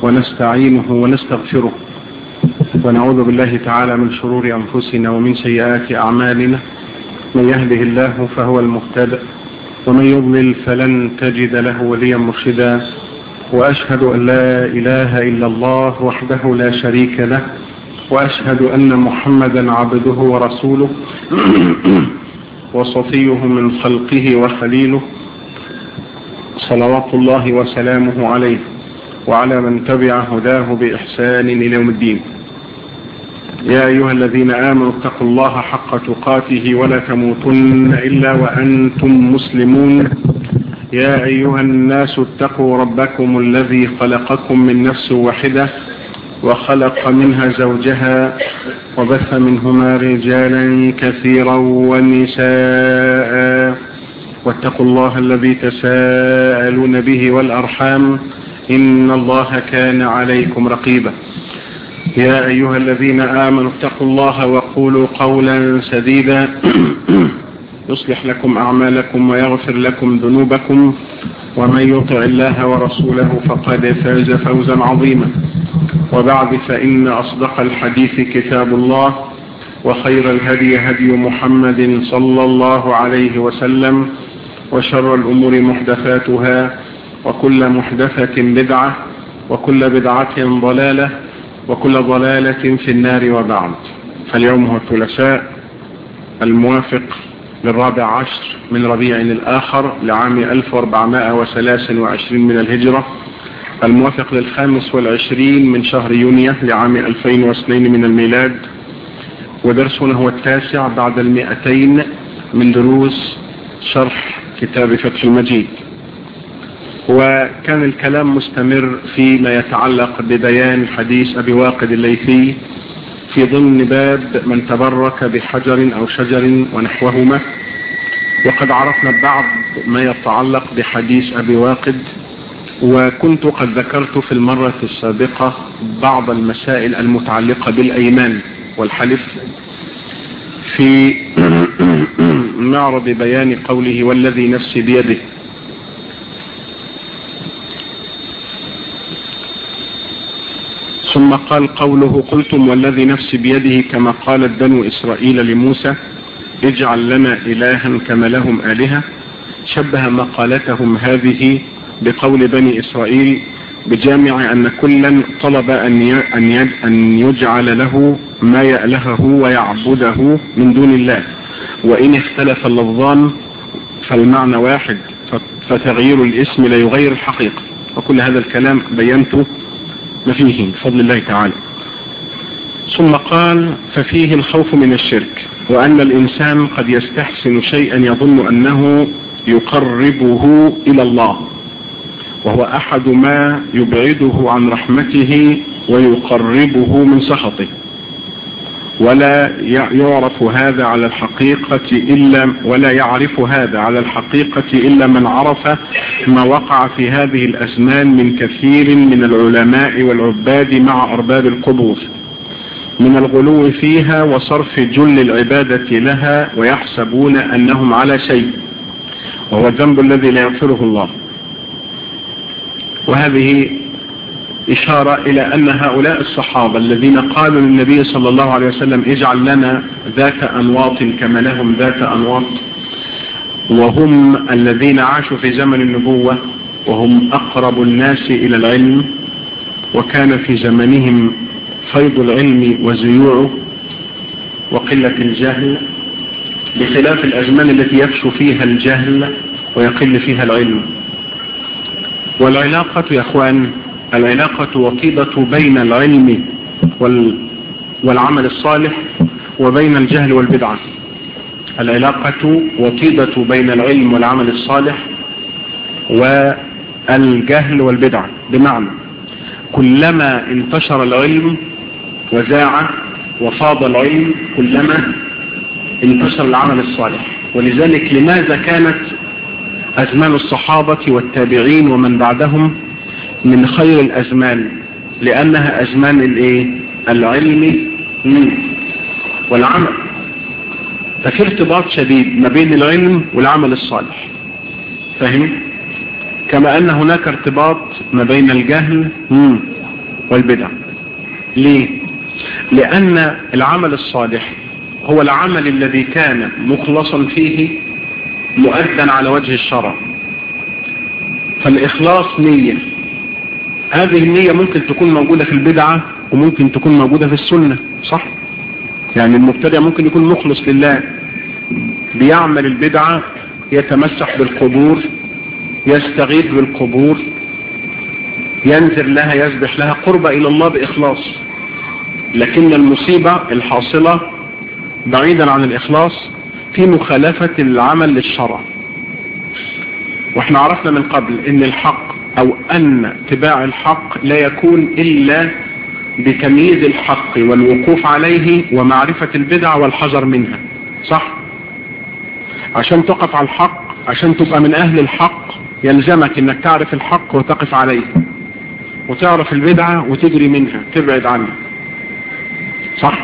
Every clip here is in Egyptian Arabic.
ونستعينه ونستغفره ونعوذ بالله تعالى من شرور أنفسنا ومن سيئات أعمالنا من يهده الله فهو المهتد ومن يضلل فلن تجد له وليا مرشدا وأشهد أن لا إله إلا الله وحده لا شريك له وأشهد أن محمدا عبده ورسوله وصفيه من خلقه وخليله صلوات الله وسلامه عليه وعلى من تبع هداه بإحسان إلى يوم الدين يا أيها الذين آمنوا اتقوا الله حق تقاته ولا تموتن إلا وأنتم مسلمون يا أيها الناس اتقوا ربكم الذي خلقكم من نفس واحدة وخلق منها زوجها وبث منهما رجالا كثيرا ونساء واتقوا الله الذي تساءلون به والأرحام إن الله كان عليكم رقيبا يا أيها الذين آمنوا اتقوا الله وقولوا قولا سديدا يصلح لكم أعمالكم ويغفر لكم ذنوبكم ومن يطع الله ورسوله فقد فاز فوزا عظيما وبعد فإن أصدق الحديث كتاب الله وخير الهدي هدي محمد صلى الله عليه وسلم وشر الأمور محدثاتها وكل محدثة بدعة وكل بدعة ضلالة وكل ضلالة في النار وبعد فاليوم هو الثلاثاء الموافق للرابع عشر من ربيع الآخر لعام 1423 من الهجرة الموافق للخامس والعشرين من شهر يونيو لعام 2002 من الميلاد ودرسنا هو التاسع بعد المئتين من دروس شرح كتاب فتح المجيد وكان الكلام مستمر فيما يتعلق ببيان حديث أبي واقد الليثي في ضمن باب من تبرك بحجر أو شجر ونحوهما وقد عرفنا بعض ما يتعلق بحديث أبي واقد وكنت قد ذكرت في المرة السابقة بعض المسائل المتعلقة بالأيمان والحلف في معرض بيان قوله والذي نفسي بيده ثم قال قوله قلتم والذي نفسي بيده كما قالت بنو إسرائيل لموسى اجعل لنا إلها كما لهم آلهة شبه مقالتهم هذه بقول بني إسرائيل بجامع أن كلا طلب أن يجعل له ما يألهه ويعبده من دون الله وإن اختلف اللفظان فالمعنى واحد فتغيير الاسم لا يغير الحقيقة وكل هذا الكلام بينته ما فيه بفضل الله تعالى ثم قال ففيه الخوف من الشرك وأن الإنسان قد يستحسن شيئا يظن أنه يقربه إلى الله وهو أحد ما يبعده عن رحمته ويقربه من سخطه ولا يعرف هذا على الحقيقة إلا ولا يعرف هذا على الحقيقة إلا من عرف ما وقع في هذه الأزمان من كثير من العلماء والعباد مع أرباب القبور من الغلو فيها وصرف جل العبادة لها ويحسبون أنهم على شيء وهو الذنب الذي لا يغفره الله وهذه إشارة إلى أن هؤلاء الصحابة الذين قالوا للنبي صلى الله عليه وسلم اجعل لنا ذات أنواط كما لهم ذات أنواط وهم الذين عاشوا في زمن النبوة وهم أقرب الناس إلى العلم وكان في زمنهم فيض العلم وزيوعه وقلة الجهل بخلاف الأزمان التي يفشو فيها الجهل ويقل فيها العلم والعلاقة يا أخوان العلاقة وطيدة بين العلم وال والعمل الصالح وبين الجهل والبدعة العلاقة وطيدة بين العلم والعمل الصالح والجهل والبدعة بمعنى كلما انتشر العلم وزاع وفاض العلم كلما انتشر العمل الصالح ولذلك لماذا كانت أزمان الصحابة والتابعين ومن بعدهم من خير الأزمان لأنها أزمان الإيه؟ العلم والعمل ففي ارتباط شديد ما بين العلم والعمل الصالح فهم كما أن هناك ارتباط ما بين الجهل والبدع ليه لان العمل الصالح هو العمل الذي كان مخلصا فيه مؤدا على وجه الشرع فالاخلاص نية هذه النية ممكن تكون موجودة في البدعة وممكن تكون موجودة في السنة صح يعني المبتدع ممكن يكون مخلص لله بيعمل البدعة يتمسح بالقبور يستغيث بالقبور ينذر لها يسبح لها قرب إلى الله بإخلاص لكن المصيبة الحاصلة بعيدا عن الإخلاص في مخالفة العمل للشرع واحنا عرفنا من قبل ان الحق او ان اتباع الحق لا يكون الا بتمييز الحق والوقوف عليه ومعرفة البدع والحذر منها صح عشان تقف على الحق عشان تبقى من اهل الحق يلزمك انك تعرف الحق وتقف عليه وتعرف البدعة وتجري منها تبعد عنها صح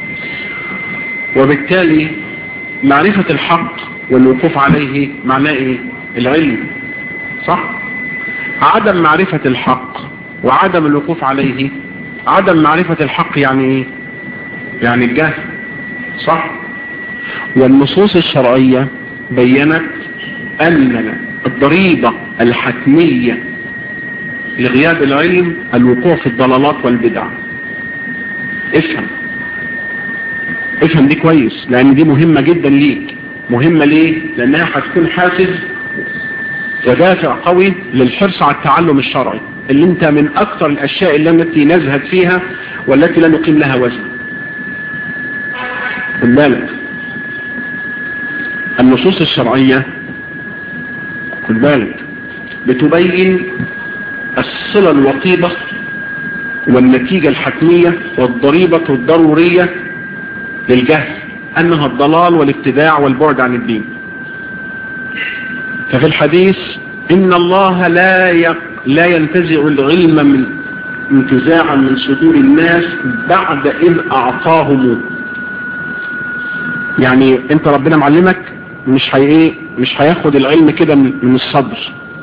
وبالتالي معرفة الحق والوقوف عليه معناه ايه العلم صح عدم معرفة الحق وعدم الوقوف عليه عدم معرفة الحق يعني ايه يعني الجهل صح والنصوص الشرعية بينت ان الضريبة الحتمية لغياب العلم الوقوع في الضلالات والبدع افهم افهم دي كويس لان دي مهمة جدا ليك مهمة ليه لانها هتكون حافز ودافع قوي للحرص على التعلم الشرعي اللي انت من اكثر الاشياء اللي التي نزهد فيها والتي لا نقيم لها وزن خد بالك النصوص الشرعية خد بالك بتبين الصلة الوطيدة والنتيجة الحتمية والضريبة الضرورية للجهل أنها الضلال والابتداع والبعد عن الدين ففي الحديث إن الله لا يق... لا ينتزع العلم من انتزاعا من صدور الناس بعد إذ أعطاهم يعني أنت ربنا معلمك مش هي ايه مش هياخد العلم كده من, من الصدر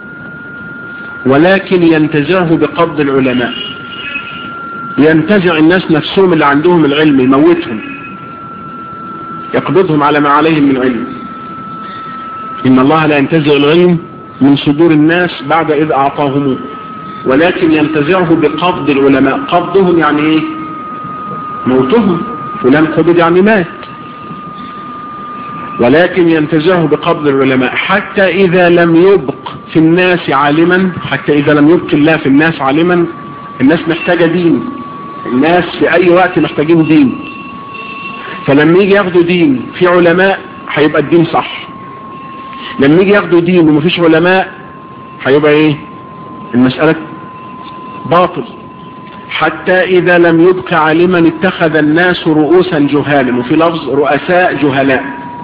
ولكن ينتزعه بقبض العلماء ينتزع الناس نفسهم اللي عندهم العلم يموتهم يقبضهم على ما عليهم من علم إن الله لا ينتزع العلم من صدور الناس بعد إذ أعطاهم ولكن ينتزعه بقبض العلماء قبضهم يعني إيه موتهم فلان قبض يعني مات ولكن ينتزعه بقبض العلماء حتى إذا لم يبق في الناس عالما حتى إذا لم يبق الله في الناس عالما الناس محتاجة دين الناس في أي وقت محتاجين دين فلما يجي ياخدوا دين في علماء هيبقى الدين صح لما يجي ياخدوا دين ومفيش علماء هيبقى ايه المسألة باطل حتى إذا لم يبق عالما اتخذ الناس رؤوسا جهالا وفي لفظ رؤساء جهلاء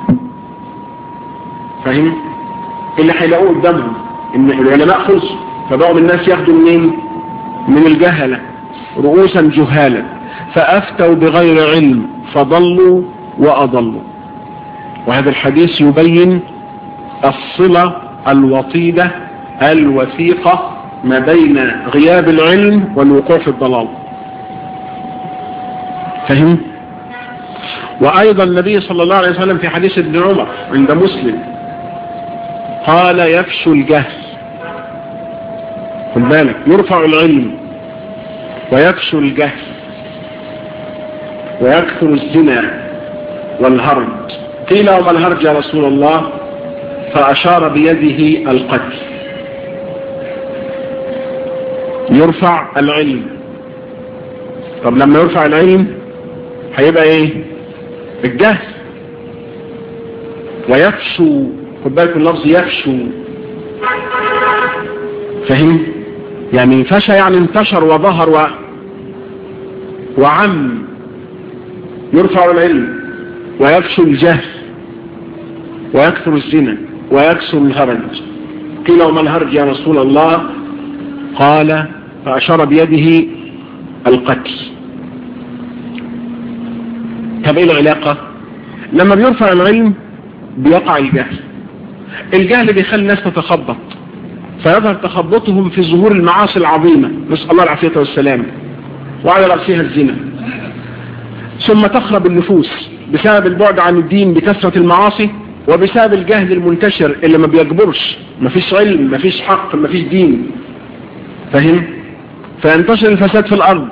فاهم اللي هيلاقوه قدامهم ان العلماء خلصوا فبقوا الناس ياخدوا منين من الجهلة رؤوسا جهالا فافتوا بغير علم فضلوا واضلوا وهذا الحديث يبين الصلة الوطيدة الوثيقة ما بين غياب العلم والوقوع في الضلال فهم وايضا النبي صلى الله عليه وسلم في حديث ابن عمر عند مسلم قال يفشو الجهل خد بالك يرفع العلم ويفشو الجهل ويكثر الزنا والهرج قيل وما الهرج يا رسول الله فأشار بيده القتل يرفع العلم طب لما يرفع العلم هيبقى ايه الجهل ويفشو خد بالك من اللفظ يفشو فهم يعني فشى يعني انتشر وظهر و... وعم يرفع العلم ويفشو الجهل ويكثر الزنا ويكثر الهرج قيل وما الهرج يا رسول الله قال فأشار بيده القتل طب ايه العلاقة لما بيرفع العلم بيقع الجهل الجهل بيخلي الناس تتخبط فيظهر تخبطهم في ظهور المعاصي العظيمة نسأل الله العافية والسلام وعلى رأسها الزنا ثم تخرب النفوس بسبب البعد عن الدين بكثرة المعاصي وبسبب الجهل المنتشر اللي ما بيجبرش مفيش علم مفيش حق مفيش دين فاهم فينتشر الفساد في الارض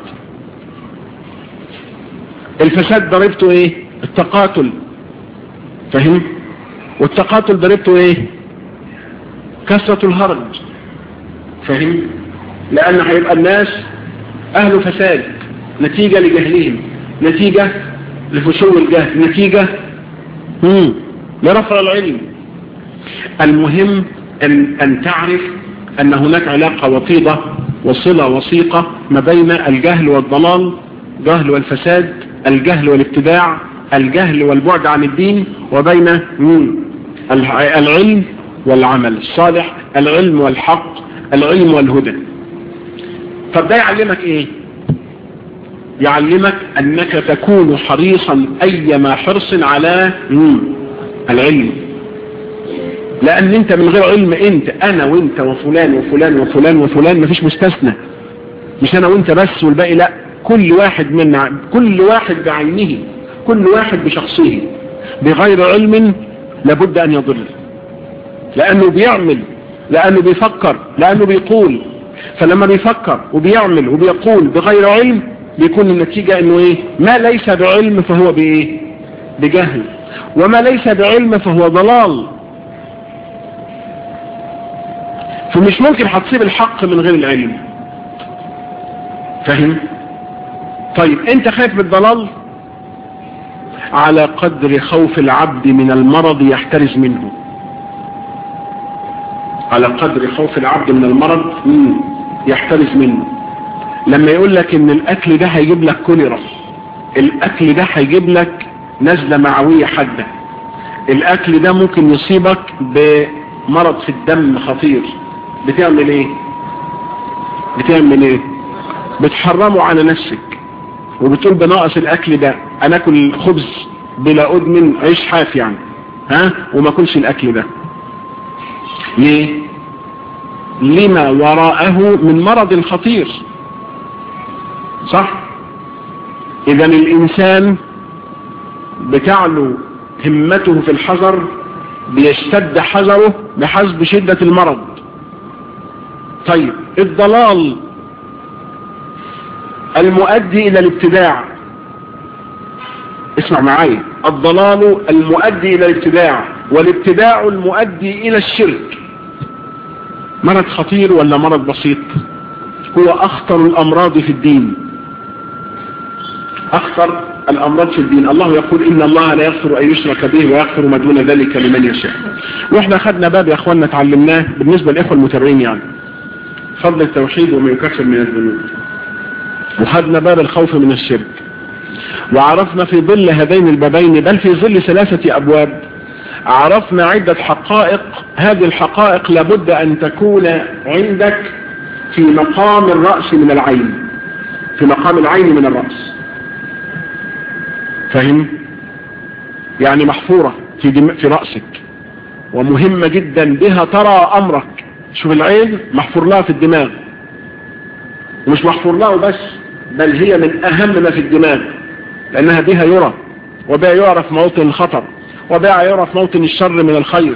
الفساد ضربته ايه التقاتل فاهم والتقاتل ضربته ايه كثرة الهرج فاهم لان هيبقى الناس اهل فساد نتيجة لجهلهم نتيجة لفشو الجهل نتيجة مم. لرفع العلم المهم أن, أن تعرف أن هناك علاقة وطيدة وصلة وثيقة ما بين الجهل والضلال جهل والفساد الجهل والابتداع الجهل والبعد عن الدين وبين العلم والعمل الصالح العلم والحق العلم والهدى طب ده يعلمك ايه يعلمك انك تكون حريصا ايما حرص على العلم لان انت من غير علم انت انا وانت وفلان وفلان وفلان وفلان مفيش مستثنى مش انا وانت بس والباقي لا كل واحد منا كل واحد بعينه كل واحد بشخصه بغير علم لابد ان يضل لانه بيعمل لانه بيفكر لانه بيقول فلما بيفكر وبيعمل وبيقول بغير علم بيكون النتيجة انه ايه ما ليس بعلم فهو بايه بجهل وما ليس بعلم فهو ضلال فمش ممكن هتصيب الحق من غير العلم فاهم طيب انت خايف من الضلال على قدر خوف العبد من المرض يحترز منه على قدر خوف العبد من المرض يحترز منه لما يقول لك ان الاكل ده هيجيب لك كوليرا الاكل ده هيجيب لك نزلة معوية حادة الاكل ده ممكن يصيبك بمرض في الدم خطير بتعمل ايه بتعمل ايه بتحرمه على نفسك وبتقول بناقص الاكل ده انا اكل خبز بلا ادمن عيش حاف يعني ها وما اكلش الاكل ده ليه لما وراءه من مرض خطير صح اذا الانسان بتعلو همته في الحذر بيشتد حذره بحسب شدة المرض طيب الضلال المؤدي الى الابتداع اسمع معايا الضلال المؤدي الى الابتداع والابتداع المؤدي الى الشرك مرض خطير ولا مرض بسيط هو اخطر الامراض في الدين اخطر الامراض في الدين الله يقول ان الله لا يغفر ان يشرك به ويغفر ما دون ذلك لمن يشاء واحنا خدنا باب يا اخواننا اتعلمناه بالنسبة للاخوة المتابعين يعني فضل التوحيد وما يكفر من الذنوب وخدنا باب الخوف من الشرك وعرفنا في ظل هذين البابين بل في ظل ثلاثة ابواب عرفنا عدة حقائق هذه الحقائق لابد ان تكون عندك في مقام الرأس من العين في مقام العين من الرأس فهم يعني محفورة في, دم... في رأسك ومهمة جدا بها ترى أمرك شوف العين محفور لها في الدماغ ومش محفور لها بس بل هي من أهم ما في الدماغ لأنها بها يرى وبها يعرف موطن الخطر وبها يعرف موطن الشر من الخير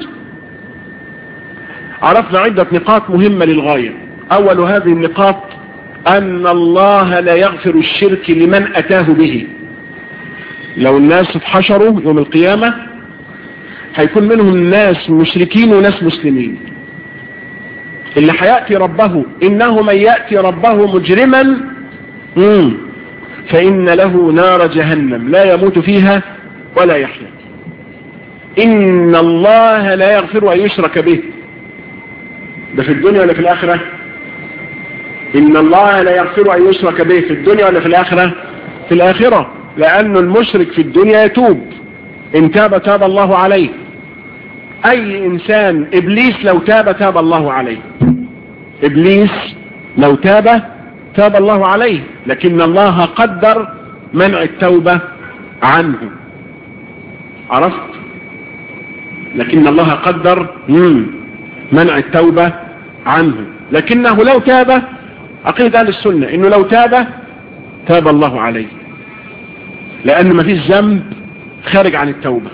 عرفنا عدة نقاط مهمة للغاية أول هذه النقاط أن الله لا يغفر الشرك لمن أتاه به لو الناس اتحشروا يوم القيامة هيكون منهم ناس مشركين وناس مسلمين اللي هيأتي ربه إنه من يأتي ربه مجرما مم. فإن له نار جهنم لا يموت فيها ولا يحيا إن الله لا يغفر أن يشرك به ده في الدنيا ولا في الآخرة إن الله لا يغفر أن يشرك به في الدنيا ولا في الآخرة في الآخرة لأن المشرك في الدنيا يتوب إن تاب تاب الله عليه أي إنسان إبليس لو تاب تاب الله عليه إبليس لو تاب تاب الله عليه لكن الله قدر منع التوبة عنه عرفت لكن الله قدر منع التوبة عنه لكنه لو تاب عقيدة أهل السنة إنه لو تاب تاب الله عليه لان ما فيش ذنب خارج عن التوبة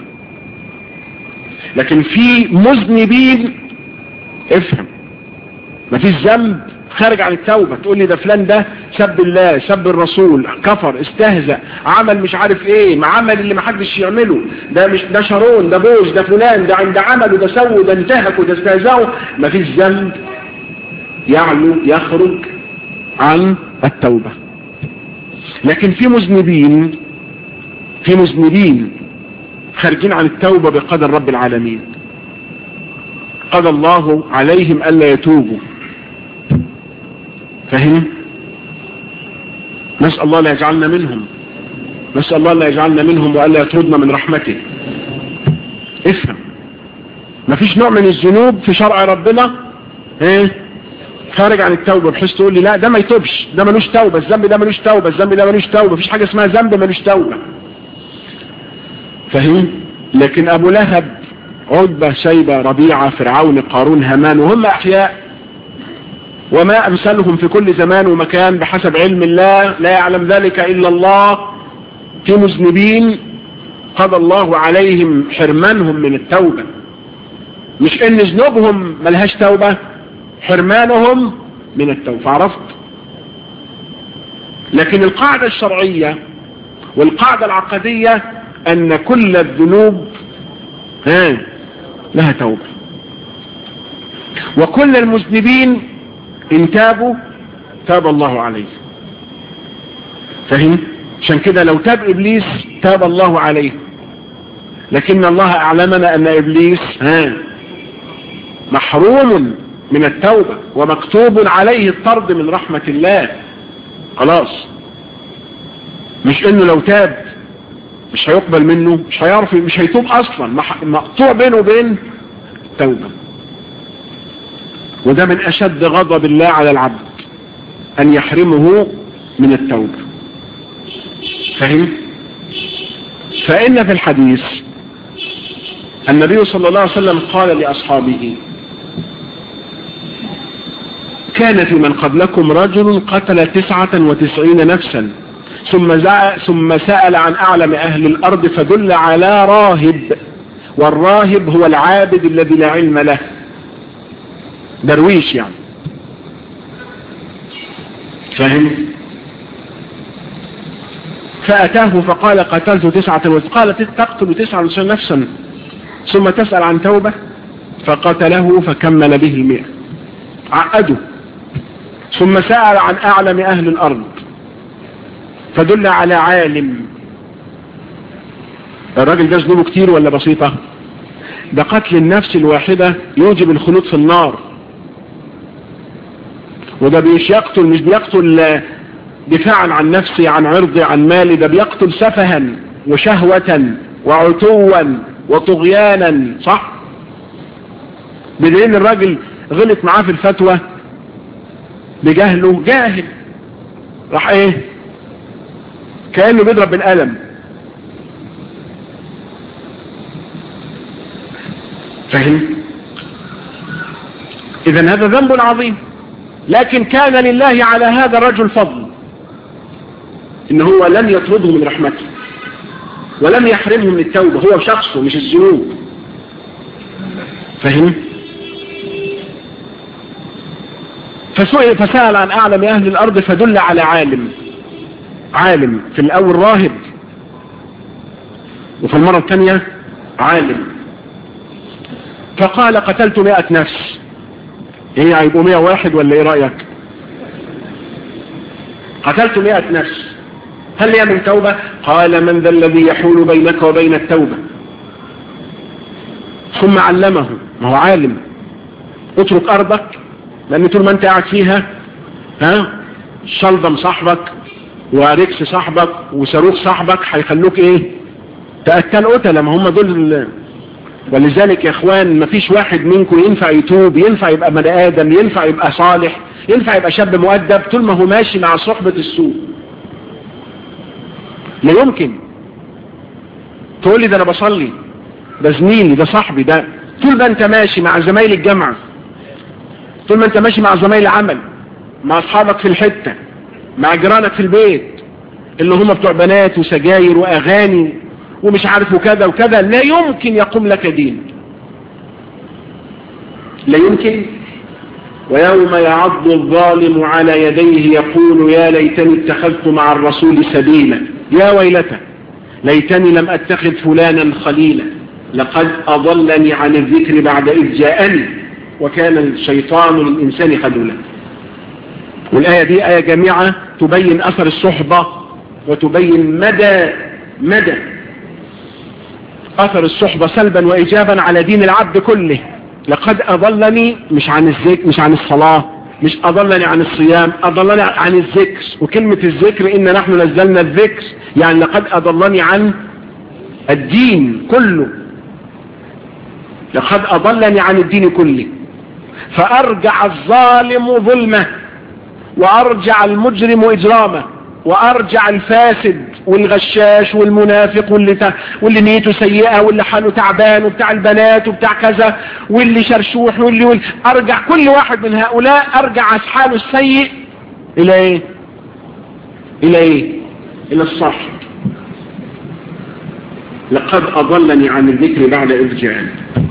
لكن في مذنبين افهم ما فيش ذنب خارج عن التوبة تقول لي ده فلان ده سب الله سب الرسول كفر استهزأ عمل مش عارف ايه ما عمل اللي ما حدش يعمله ده مش ده شارون ده بوش ده فلان ده عند عمله ده سووا ده انتهكوا ده استهزأوا ما فيش ذنب يعلو يخرج عن التوبة لكن في مذنبين في مذنبين خارجين عن التوبة بقدر رب العالمين قضى الله عليهم ألا يتوبوا فهم نسأل الله لا يجعلنا منهم نسأل الله لا يجعلنا منهم وألا يطردنا من رحمته افهم مفيش نوع من الذنوب في شرع ربنا ايه خارج عن التوبة بحيث تقول لي لا ده ما يتوبش ده ملوش توبة الذنب ده ملوش توبة الذنب ده ملوش توبة مفيش حاجة اسمها ذنب ملوش توبة فهم لكن ابو لهب عتبة شيبة ربيعة فرعون قارون هامان وهم احياء وما امثلهم في كل زمان ومكان بحسب علم الله لا يعلم ذلك الا الله في مذنبين قضى الله عليهم حرمانهم من التوبة مش ان ذنوبهم ملهاش توبة حرمانهم من التوبة عرفت لكن القاعدة الشرعية والقاعدة العقدية ان كل الذنوب ها لها توبة وكل المذنبين ان تابوا تاب الله عليه فهم عشان كده لو تاب ابليس تاب الله عليه لكن الله اعلمنا ان ابليس ها محروم من التوبة ومكتوب عليه الطرد من رحمة الله خلاص مش انه لو تاب مش هيقبل منه مش هيعرف مش هيتوب اصلا مقطوع بينه وبين التوبة وده من اشد غضب الله على العبد ان يحرمه من التوبة فهم فان في الحديث النبي صلى الله عليه وسلم قال لاصحابه كان في من قبلكم رجل قتل تسعة وتسعين نفسا ثم, ثم سأل عن أعلم أهل الأرض فدل على راهب والراهب هو العابد الذي لا علم له درويش يعني فهم فأتاه فقال قتلت تسعة قال تقتل تسعة وتسعين نفسا ثم تسأل عن توبة فقتله فكمل به المئة عقده ثم سأل عن أعلم أهل الأرض فدل على عالم الراجل ده ذنوبه كتير ولا بسيطة ده قتل النفس الواحدة يوجب الخلود في النار وده مش يقتل مش بيقتل دفاعا عن نفسي عن عرضي عن مالي ده بيقتل سفها وشهوة وعتوا وطغيانا صح بدليل الراجل غلط معاه في الفتوى بجهله جاهل راح ايه كأنه بيضرب بالقلم فهم اذا هذا ذنب عظيم لكن كان لله على هذا الرجل فضل ان هو لم يطرده من رحمته ولم يحرمه من التوبة هو شخصه مش الذنوب فهم فسئل فسأل عن أعلم أهل الأرض فدل على عالم عالم في الأول راهب وفي المرة الثانية عالم فقال قتلت مئة نفس ايه هيبقوا مئة واحد ولا ايه رأيك قتلت مئة نفس هل هي من توبة قال من ذا الذي يحول بينك وبين التوبة ثم علمه ما هو عالم اترك ارضك لان طول ما انت قاعد فيها ها شلضم صاحبك وريكس صاحبك وصاروخ صاحبك هيخلوك ايه تأكل قتلة ما هم دول ولذلك يا اخوان ما فيش واحد منكم ينفع يتوب ينفع يبقى بني ادم ينفع يبقى صالح ينفع يبقى شاب مؤدب طول ما هو ماشي مع صحبة السوء لا يمكن تقول لي ده انا بصلي ده زميلي ده صاحبي ده طول ما انت ماشي مع زمايل الجامعة طول ما انت ماشي مع زمايل العمل مع اصحابك في الحتة مع جيرانك في البيت اللي هم بتوع بنات وسجاير واغاني ومش عارف وكذا وكذا لا يمكن يقوم لك دين لا يمكن ويوم يعض الظالم على يديه يقول يا ليتني اتخذت مع الرسول سبيلا يا ويلته ليتني لم اتخذ فلانا خليلا لقد اضلني عن الذكر بعد اذ جاءني وكان الشيطان للانسان خذولا والايه دي ايه جامعه تبين اثر الصحبه وتبين مدى مدى اثر الصحبه سلبا وايجابا على دين العبد كله لقد اضلني مش عن الذكر مش عن الصلاه مش اضلني عن الصيام اضلني عن الذكر وكلمة الذكر ان نحن نزلنا الذكر يعني لقد اضلني عن الدين كله لقد اضلني عن الدين كله فارجع الظالم ظلمه وارجع المجرم اجرامه وارجع الفاسد والغشاش والمنافق واللي, تا... واللي نيته سيئة واللي حاله تعبان وبتاع البنات وبتاع كذا واللي شرشوح واللي, واللي ارجع كل واحد من هؤلاء ارجع حاله السيء الى ايه الى ايه الى الصح لقد اضلني عن الذكر بعد اذ جاءني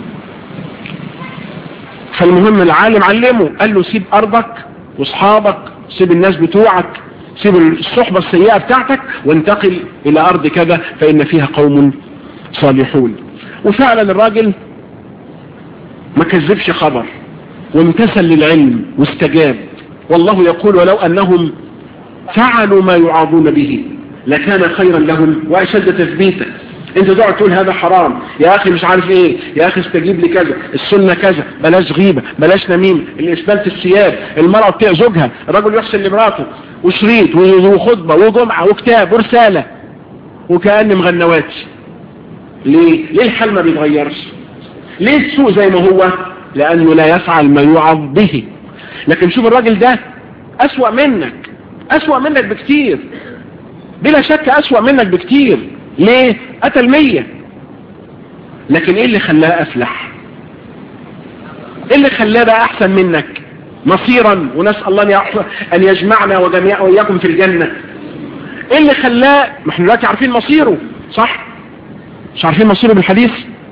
فالمهم العالم علمه قال له سيب ارضك واصحابك سيب الناس بتوعك سيب الصحبة السيئة بتاعتك وانتقل الى ارض كذا فان فيها قوم صالحون وفعلا الراجل ما كذبش خبر وامتثل للعلم واستجاب والله يقول ولو انهم فعلوا ما يعاضون به لكان خيرا لهم واشد تثبيتا انت تقعد تقول هذا حرام يا اخي مش عارف ايه يا اخي استجيب لي كذا السنة كذا بلاش غيبة بلاش نميم الاسبالة الثياب المرأة بتاع زوجها الرجل يحسن لمراته وشريط وخطبة وجمعة وكتاب ورسالة وكأن مغنوات ليه ليه الحال ما بيتغيرش ليه السوء زي ما هو لانه لا يفعل ما يوعظ به لكن شوف الراجل ده اسوأ منك اسوأ منك بكتير بلا شك اسوأ منك بكتير ليه قتل مية لكن ايه اللي خلاه افلح ايه اللي خلاه بقى احسن منك مصيرا ونسأل الله ان يجمعنا وجميع واياكم في الجنة ايه اللي خلاه ما احنا دلوقتي عارفين مصيره صح مش عارفين مصيره بالحديث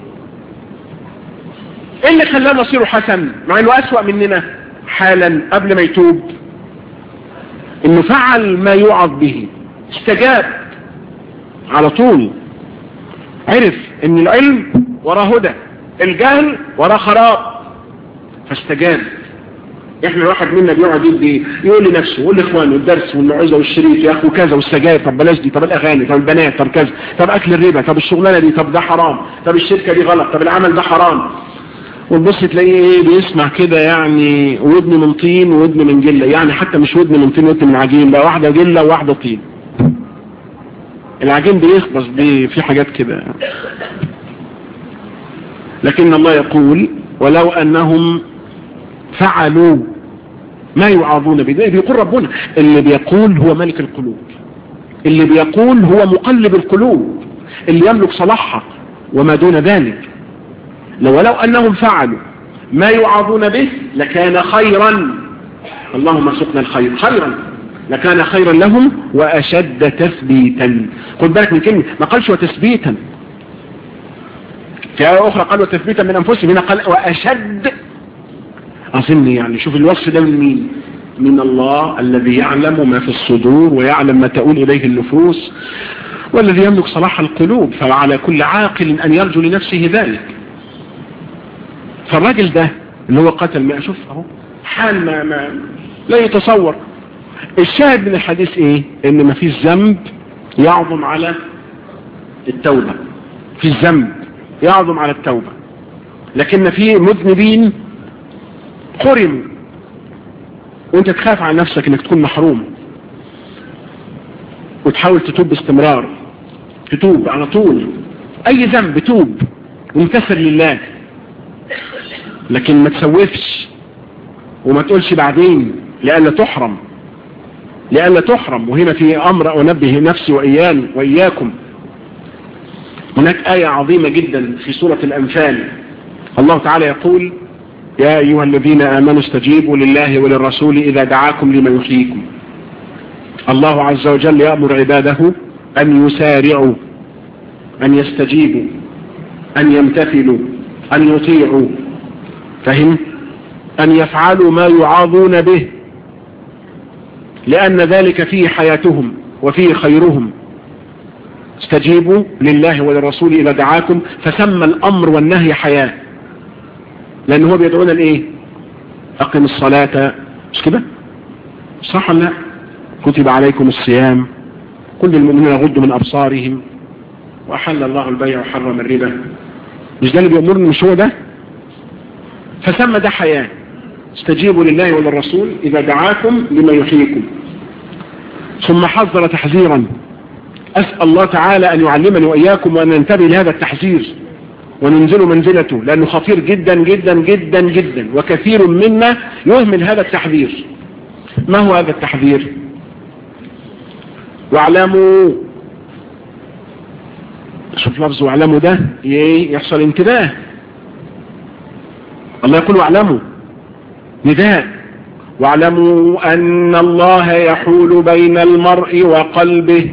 ايه اللي خلاه مصيره حسن مع انه اسوأ مننا حالا قبل ما يتوب انه فعل ما يوعظ به استجاب على طول عرف ان العلم وراه هدى الجهل وراه خراب فاستجاب احنا الواحد منا بيقعد يدي يقول لنفسه يقول لاخوانه الدرس والموعظه والشريط يا اخو كذا والسجاير طب بلاش دي طب الاغاني طب البنات طب كذا طب اكل الربا طب الشغلانه دي طب ده حرام طب الشركه دي غلط طب العمل ده حرام وتبص تلاقيه ايه بيسمع كده يعني ودن من طين وودن من جله يعني حتى مش ودن من طين ودن من عجين لا واحده جله وواحده طين العجين بيخبص بي في حاجات كده لكن الله يقول ولو انهم فعلوا ما يعاظون به بيقول ربنا اللي بيقول هو ملك القلوب اللي بيقول هو مقلب القلوب اللي يملك صلاحها وما دون ذلك لو لو انهم فعلوا ما يعاظون به لكان خيرا اللهم ارزقنا الخير خيرا لكان خيرا لهم واشد تثبيتا خد بالك من كلمه ما قالش وتثبيتا في آية أخرى قال وتثبيتا من أنفسهم هنا قال وأشد أظن يعني شوف الوصف ده من مين من الله الذي يعلم ما في الصدور ويعلم ما تؤول إليه النفوس والذي يملك صلاح القلوب فعلى كل عاقل أن يرجو لنفسه ذلك فالراجل ده اللي هو قتل ما أشوف أهو حال ما, ما لا يتصور الشاهد من الحديث ايه ان ما فيش ذنب يعظم على التوبة في الذنب يعظم على التوبة لكن في مذنبين حرم وانت تخاف على نفسك انك تكون محروم وتحاول تتوب باستمرار تتوب على طول اي ذنب توب وانكسر لله لكن ما تسوفش وما تقولش بعدين لألا تحرم لألا تحرم وهنا في أمر أنبه نفسي وإيان وإياكم هناك آية عظيمة جدا في سورة الأنفال الله تعالى يقول يا أيها الذين آمنوا استجيبوا لله وللرسول إذا دعاكم لما يحييكم الله عز وجل يأمر عباده أن يسارعوا أن يستجيبوا أن يمتثلوا أن يطيعوا فهم أن يفعلوا ما يعاضون به لأن ذلك فيه حياتهم وفيه خيرهم استجيبوا لله وللرسول إذا دعاكم فسمى الأمر والنهي حياة لأن هو بيدعونا لإيه أقم الصلاة مش كده صح لا كتب عليكم الصيام كل المؤمنين يغضوا من أبصارهم وأحل الله البيع وحرم الربا مش ده اللي بيأمرني مش هو ده فسمى ده حياة استجيبوا لله وللرسول إذا دعاكم لما يحييكم ثم حذر تحذيرا أسأل الله تعالى أن يعلمني وإياكم وأن ننتبه لهذا التحذير وننزل منزلته لأنه خطير جدا جدا جدا جدا وكثير منا يهمل هذا التحذير ما هو هذا التحذير واعلموا شوف لفظ واعلموا ده يحصل انتباه الله يقول واعلموا نداء واعلموا أن الله يحول بين المرء وقلبه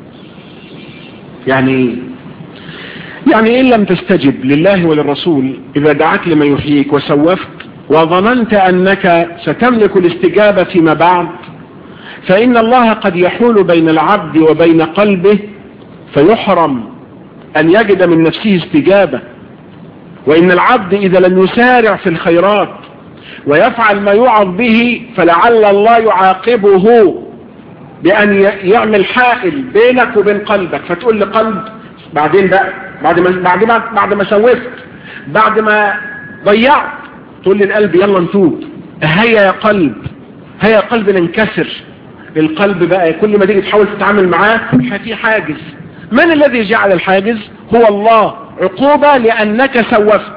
يعني يعني إن لم تستجب لله وللرسول إذا دعاك لما يحييك وسوفت وظننت أنك ستملك الاستجابة فيما بعد فإن الله قد يحول بين العبد وبين قلبه فيحرم أن يجد من نفسه استجابة وإن العبد إذا لم يسارع في الخيرات ويفعل ما يوعظ به فلعل الله يعاقبه بأن يعمل حائل بينك وبين قلبك فتقول لقلب بعدين بقى بعد ما بعد ما بعد ما سوفت بعد ما ضيعت تقول للقلب يلا نتوب هيا يا قلب هيا يا قلب ننكسر القلب بقى كل ما تيجي تحاول تتعامل معاه في حاجز من الذي جعل الحاجز هو الله عقوبة لأنك سوفت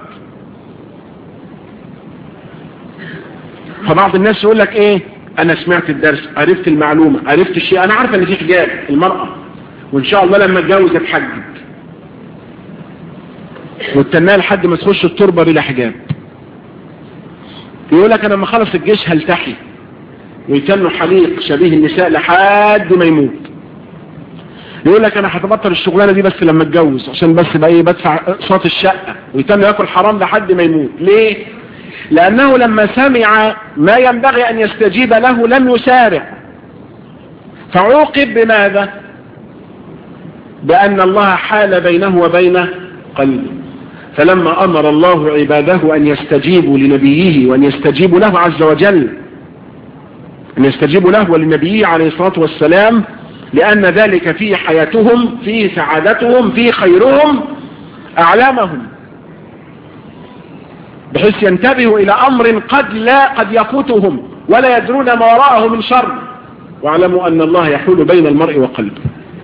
فبعض الناس يقول لك ايه انا سمعت الدرس عرفت المعلومة عرفت الشيء انا عارف ان في حجاب المرأة وان شاء الله لما اتجوز اتحجب واستناها لحد ما تخش التربة بلا حجاب يقول لك انا لما خلص الجيش هلتحي ويتنوا حليق شبيه النساء لحد ما يموت يقول لك انا هتبطل الشغلانه دي بس لما اتجوز عشان بس بقى ايه بدفع اقساط الشقه ويتم ياكل حرام لحد ما يموت ليه لانه لما سمع ما ينبغي ان يستجيب له لم يسارع فعوقب بماذا بان الله حال بينه وبين قلبه فلما امر الله عباده ان يستجيبوا لنبيه وان يستجيبوا له عز وجل ان يستجيبوا له ولنبيه عليه الصلاه والسلام لأن ذلك في حياتهم في سعادتهم في خيرهم أعلامهم بحيث ينتبهوا إلى أمر قد لا قد يفوتهم ولا يدرون ما وراءه من شر واعلموا أن الله يحول بين المرء وقلبه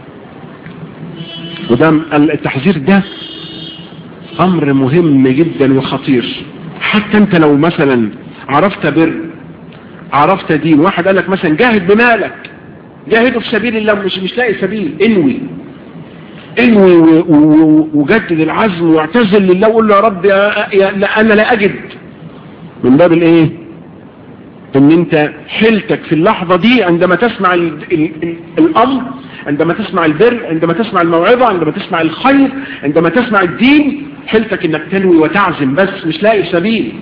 ودام التحذير ده أمر مهم جدا وخطير حتى أنت لو مثلا عرفت بر عرفت دين واحد قال لك مثلا جاهد بمالك جاهدوا في سبيل الله مش مش لاقي سبيل انوي انوي وجدد العزم واعتزل لله وقول له يا رب يا يا لا انا لا اجد من باب الايه ان انت حيلتك في اللحظة دي عندما تسمع ال ال ال الامر عندما تسمع البر عندما تسمع الموعظة عندما تسمع الخير عندما تسمع الدين حيلتك انك تنوي وتعزم بس مش لاقي سبيل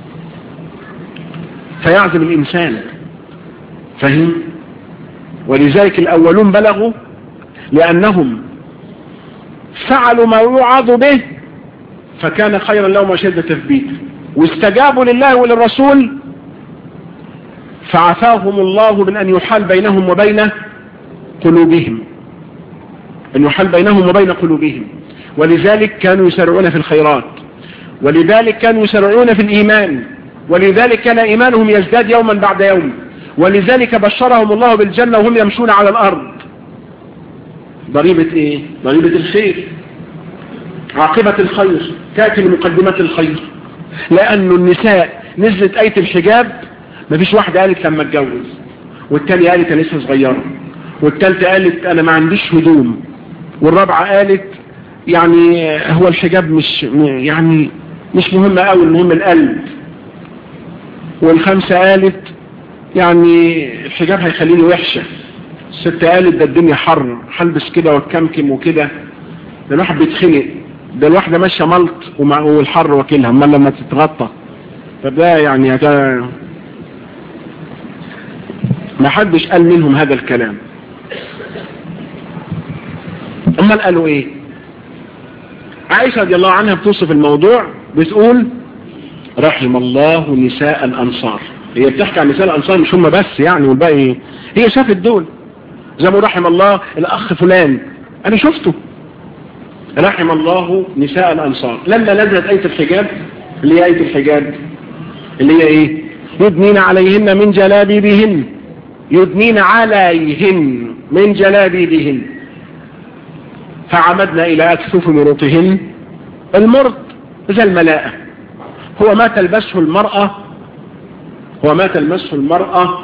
فيعزم الانسان فهم ولذلك الأولون بلغوا لأنهم فعلوا ما يوعظ به فكان خيرا لهم وشد تثبيت واستجابوا لله وللرسول فعفاهم الله من أن يحال بينهم وبين قلوبهم أن يحال بينهم وبين قلوبهم ولذلك كانوا يسرعون في الخيرات ولذلك كانوا يسرعون في الإيمان ولذلك كان إيمانهم يزداد يوما بعد يوم ولذلك بشرهم الله بالجنة وهم يمشون على الأرض ضريبة إيه؟ ضريبة الخير عاقبة الخير تأتي بمقدمة الخير لأن النساء نزلت آية الحجاب مفيش واحدة قالت لما اتجوز والتانية قالت أنا لسه صغيرة والتالتة قالت أنا ما عنديش هدوم والرابعة قالت يعني هو الحجاب مش يعني مش مهم قوي المهم القلب والخامسة قالت يعني الحجاب هيخليني وحشة الست قالت ده الدنيا حر هلبس كده واتكمكم وكده ده الواحد بيتخنق ده الواحدة ماشية ملط ومع والحر واكلها امال لما تتغطى فده يعني ده ما حدش قال منهم هذا الكلام امال قالوا ايه عائشة رضي الله عنها بتوصف الموضوع بتقول رحم الله نساء الانصار هي بتحكي عن نساء الانصار مش هم بس يعني والباقي هي شافت دول زي ما رحم الله الاخ فلان انا شفته رحم الله نساء الانصار لما نزلت ايه الحجاب اللي هي ايه الحجاب اللي هي ايه يدنين عليهن من جلابيبهن يدنين عليهن من جلابيبهن فعمدنا الى اكثف مرطهن المرط زي الملاءة هو ما تلبسه المرأة هو ما تلبسه المرأة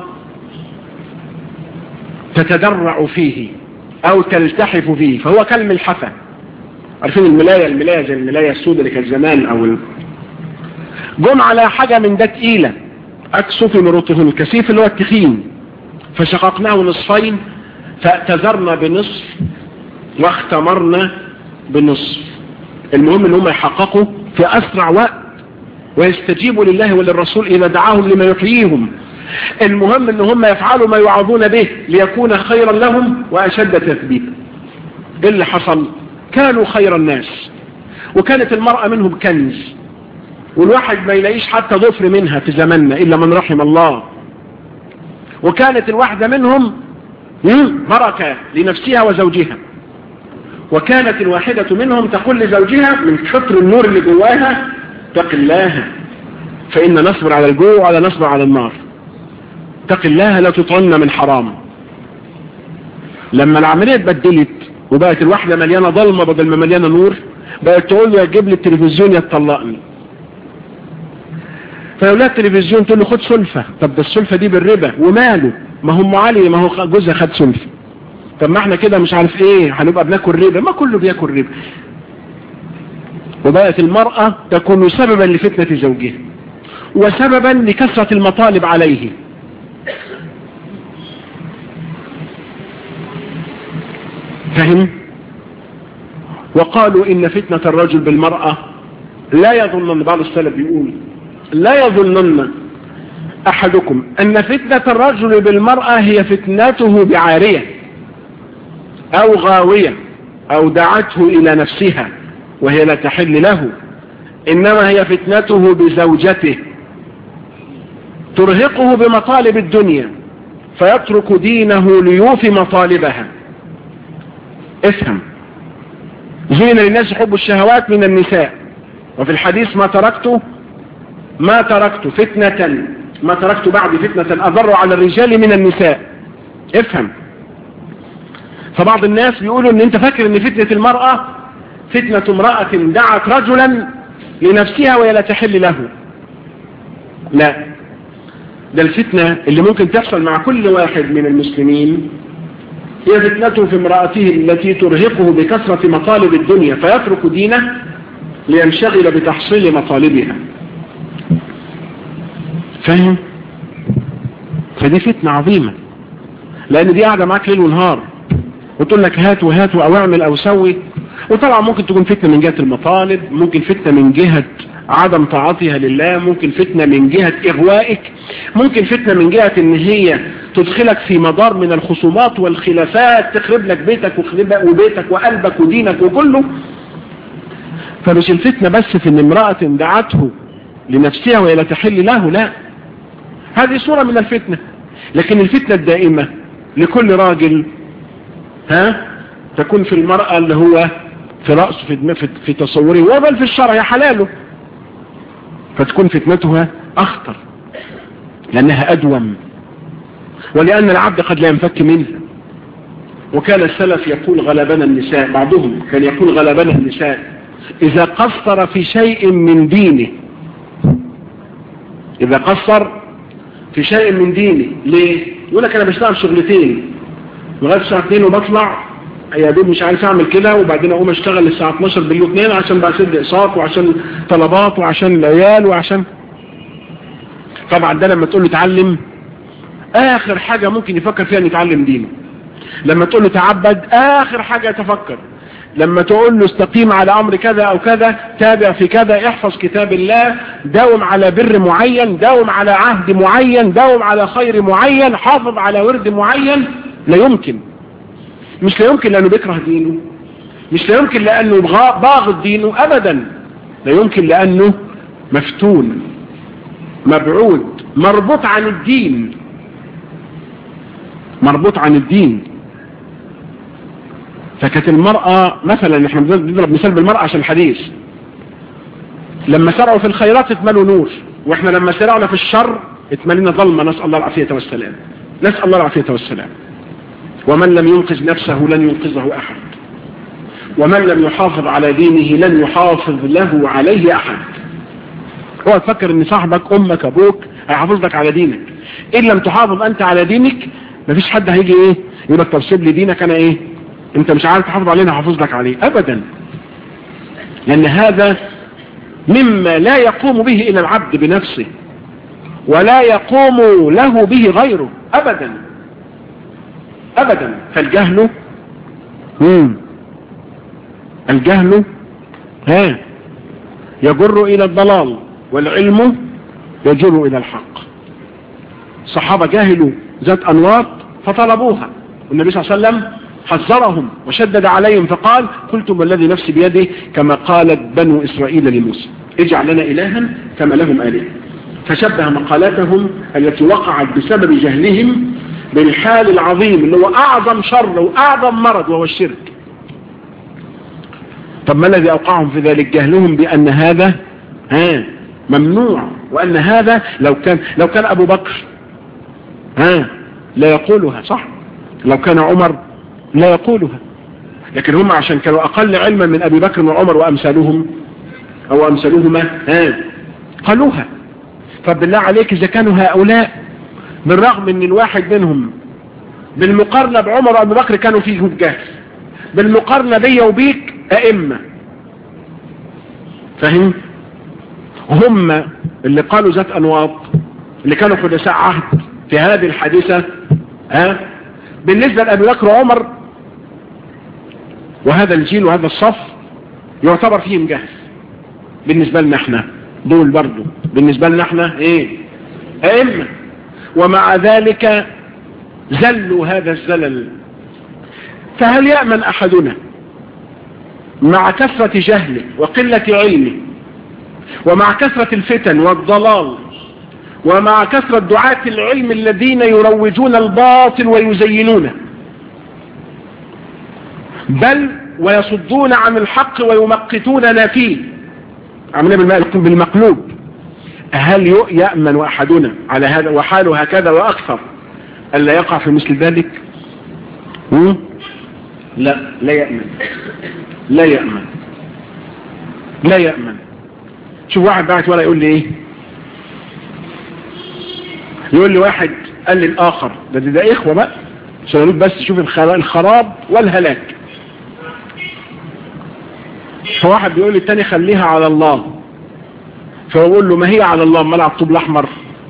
تتدرع فيه او تلتحف فيه فهو كالملحفة عارفين الملاية الملاية زي الملاية السوداء اللي كانت زمان او ال... جم على حاجة من ده تقيلة اكسف مرطهن الكثيف اللي هو التخين فشققناه نصفين فاعتذرنا بنصف واختمرنا بنصف المهم ان هم يحققوا في اسرع وقت ويستجيبوا لله وللرسول اذا دعاهم لما يحييهم المهم ان هم يفعلوا ما يوعظون به ليكون خيرا لهم واشد تثبيتا ايه اللي حصل كانوا خير الناس وكانت المرأة منهم كنز والواحد ما يلاقيش حتى ضفر منها في زماننا الا من رحم الله وكانت الواحدة منهم بركة لنفسها وزوجها وكانت الواحدة منهم تقول لزوجها من كثر النور اللي جواها اتق الله فإن نصبر على الجوع ولا نصبر على النار اتق الله لا تطعن من حرام لما العملية اتبدلت وبقت الواحدة مليانة ضلمة بدل ما مليانة نور بقت تقول له يجيب لي التلفزيون يتطلقني فيقول التلفزيون تقول له خد سلفة طب ده السلفة دي بالربا وماله ما هم علي ما هو جوزها خد سلفة طب ما احنا كده مش عارف ايه هنبقى بناكل ربا ما كله بياكل ربا وبقت المرأة تكون سببا لفتنة زوجها وسببا لكثرة المطالب عليه فهم وقالوا ان فتنة الرجل بالمرأة لا يظنن بعض السلف بيقول لا يظنن احدكم ان فتنة الرجل بالمرأة هي فتنته بعارية او غاوية او دعته الى نفسها وهي لا تحل له انما هي فتنته بزوجته ترهقه بمطالب الدنيا فيترك دينه ليوفي مطالبها افهم زين للناس حب الشهوات من النساء وفي الحديث ما تركت ما تركت فتنة ما تركت بعد فتنة أضر على الرجال من النساء افهم فبعض الناس بيقولوا ان انت فاكر ان فتنة المرأة فتنة امرأة دعت رجلا لنفسها وهي لا تحل له لا ده الفتنة اللي ممكن تحصل مع كل واحد من المسلمين هي فتنته في امرأته التي ترهقه بكثرة مطالب الدنيا فيترك دينه لينشغل بتحصيل مطالبها فاهم فدي فتنة عظيمة لان دي قاعدة معاك ليل ونهار وتقول لك هات وهات او اعمل او سوي وطبعا ممكن تكون فتنة من جهة المطالب ممكن فتنة من جهة عدم طاعتها لله ممكن فتنة من جهة اغوائك ممكن فتنة من جهة ان هي تدخلك في مدار من الخصومات والخلافات تخرب لك بيتك وبيتك وقلبك ودينك وكله فمش الفتنة بس في ان امرأة دعته لنفسها وهي لا تحل له لا هذه صورة من الفتنة لكن الفتنة الدائمة لكل راجل ها تكون في المرأة اللي هو في رأسه في, في, في تصوره وبل في الشرع يا حلاله فتكون فتنتها أخطر لأنها أدوم ولأن العبد قد لا ينفك منها وكان السلف يقول غلبنا النساء بعضهم كان يقول غلبنا النساء إذا قصر في شيء من دينه إذا قصر في شيء من دينه ليه؟ يقول لك أنا بشتغل شغلتين لغاية الساعة 2 وبطلع يا دوب مش عارف اعمل كده وبعدين اقوم اشتغل الساعة 12 بالليل 2 عشان بقى اسد اقساط وعشان طلبات وعشان العيال وعشان طبعا ده لما تقول له اتعلم اخر حاجة ممكن يفكر فيها ان يتعلم دينه لما تقول له تعبد اخر حاجة يتفكر لما تقول له استقيم على امر كذا او كذا تابع في كذا احفظ كتاب الله داوم على بر معين داوم على عهد معين داوم على خير معين حافظ على ورد معين لا يمكن مش لا يمكن لانه بيكره دينه مش لا يمكن لانه باغض دينه ابدا لا يمكن لانه مفتون مبعود مربوط عن الدين مربوط عن الدين فكانت المرأة مثلا احنا بنضرب مثال بالمرأة عشان الحديث لما سرعوا في الخيرات اتملوا نور واحنا لما سرعنا في الشر اتملينا ظلمة نسأل الله العافية والسلام نسأل الله العافية والسلام ومن لم ينقذ نفسه لن ينقذه احد ومن لم يحافظ على دينه لن يحافظ له عليه احد هو تفكر ان صاحبك امك ابوك هيحافظ لك على دينك ان لم تحافظ انت على دينك مفيش حد هيجي ايه يقول لك طب سيب لي دينك انا ايه انت مش عارف تحافظ علينا هحافظ لك عليه ابدا لان هذا مما لا يقوم به الا العبد بنفسه ولا يقوم له به غيره ابدا ابدا فالجهل مم. الجهل ها يجر الى الضلال والعلم يجر الى الحق الصحابة جاهلوا ذات انواط فطلبوها والنبي صلى الله عليه وسلم حذرهم وشدد عليهم فقال قلتم والذي نفسي بيده كما قالت بنو إسرائيل لموسى اجعل لنا إلها كما لهم آله فشبه مقالاتهم التي وقعت بسبب جهلهم بالحال العظيم اللي هو أعظم شر وأعظم مرض وهو الشرك طب ما الذي أوقعهم في ذلك جهلهم بأن هذا ها ممنوع وأن هذا لو كان لو كان أبو بكر ها لا يقولها صح لو كان عمر لا يقولها لكن هم عشان كانوا أقل علما من أبي بكر وعمر وأمثالهم أو أمثالهما ها قالوها فبالله عليك إذا كانوا هؤلاء بالرغم من الواحد منهم بالمقارنة بعمر وأبي بكر كانوا فيه جهل بالمقارنة بي وبيك أئمة فهم هم اللي قالوا ذات أنواط اللي كانوا حدثاء عهد في هذه الحادثة ها بالنسبة لأبي بكر وعمر وهذا الجيل وهذا الصف يعتبر فيهم جهل بالنسبة لنا احنا دول برضو بالنسبة لنا احنا ايه ائمة ومع ذلك زلوا هذا الزلل فهل يأمن احدنا مع كثرة جهله وقلة علمه ومع كثرة الفتن والضلال ومع كثرة دعاة العلم الذين يروجون الباطل ويزينونه بل ويصدون عن الحق ويمقتوننا فيه عملنا بالمقلوب هل يأمن أحدنا على هذا وحاله هكذا وأكثر ألا يقع في مثل ذلك لا لا يأمن لا يأمن لا يأمن شوف واحد بعت ولا يقول لي ايه يقول لي واحد قال لي الاخر ده ده, ده اخوة بقى عشان بس شوف الخراب والهلاك فواحد بيقول لي التاني خليها على الله فبقول له ما هي على الله امال على الطوب الاحمر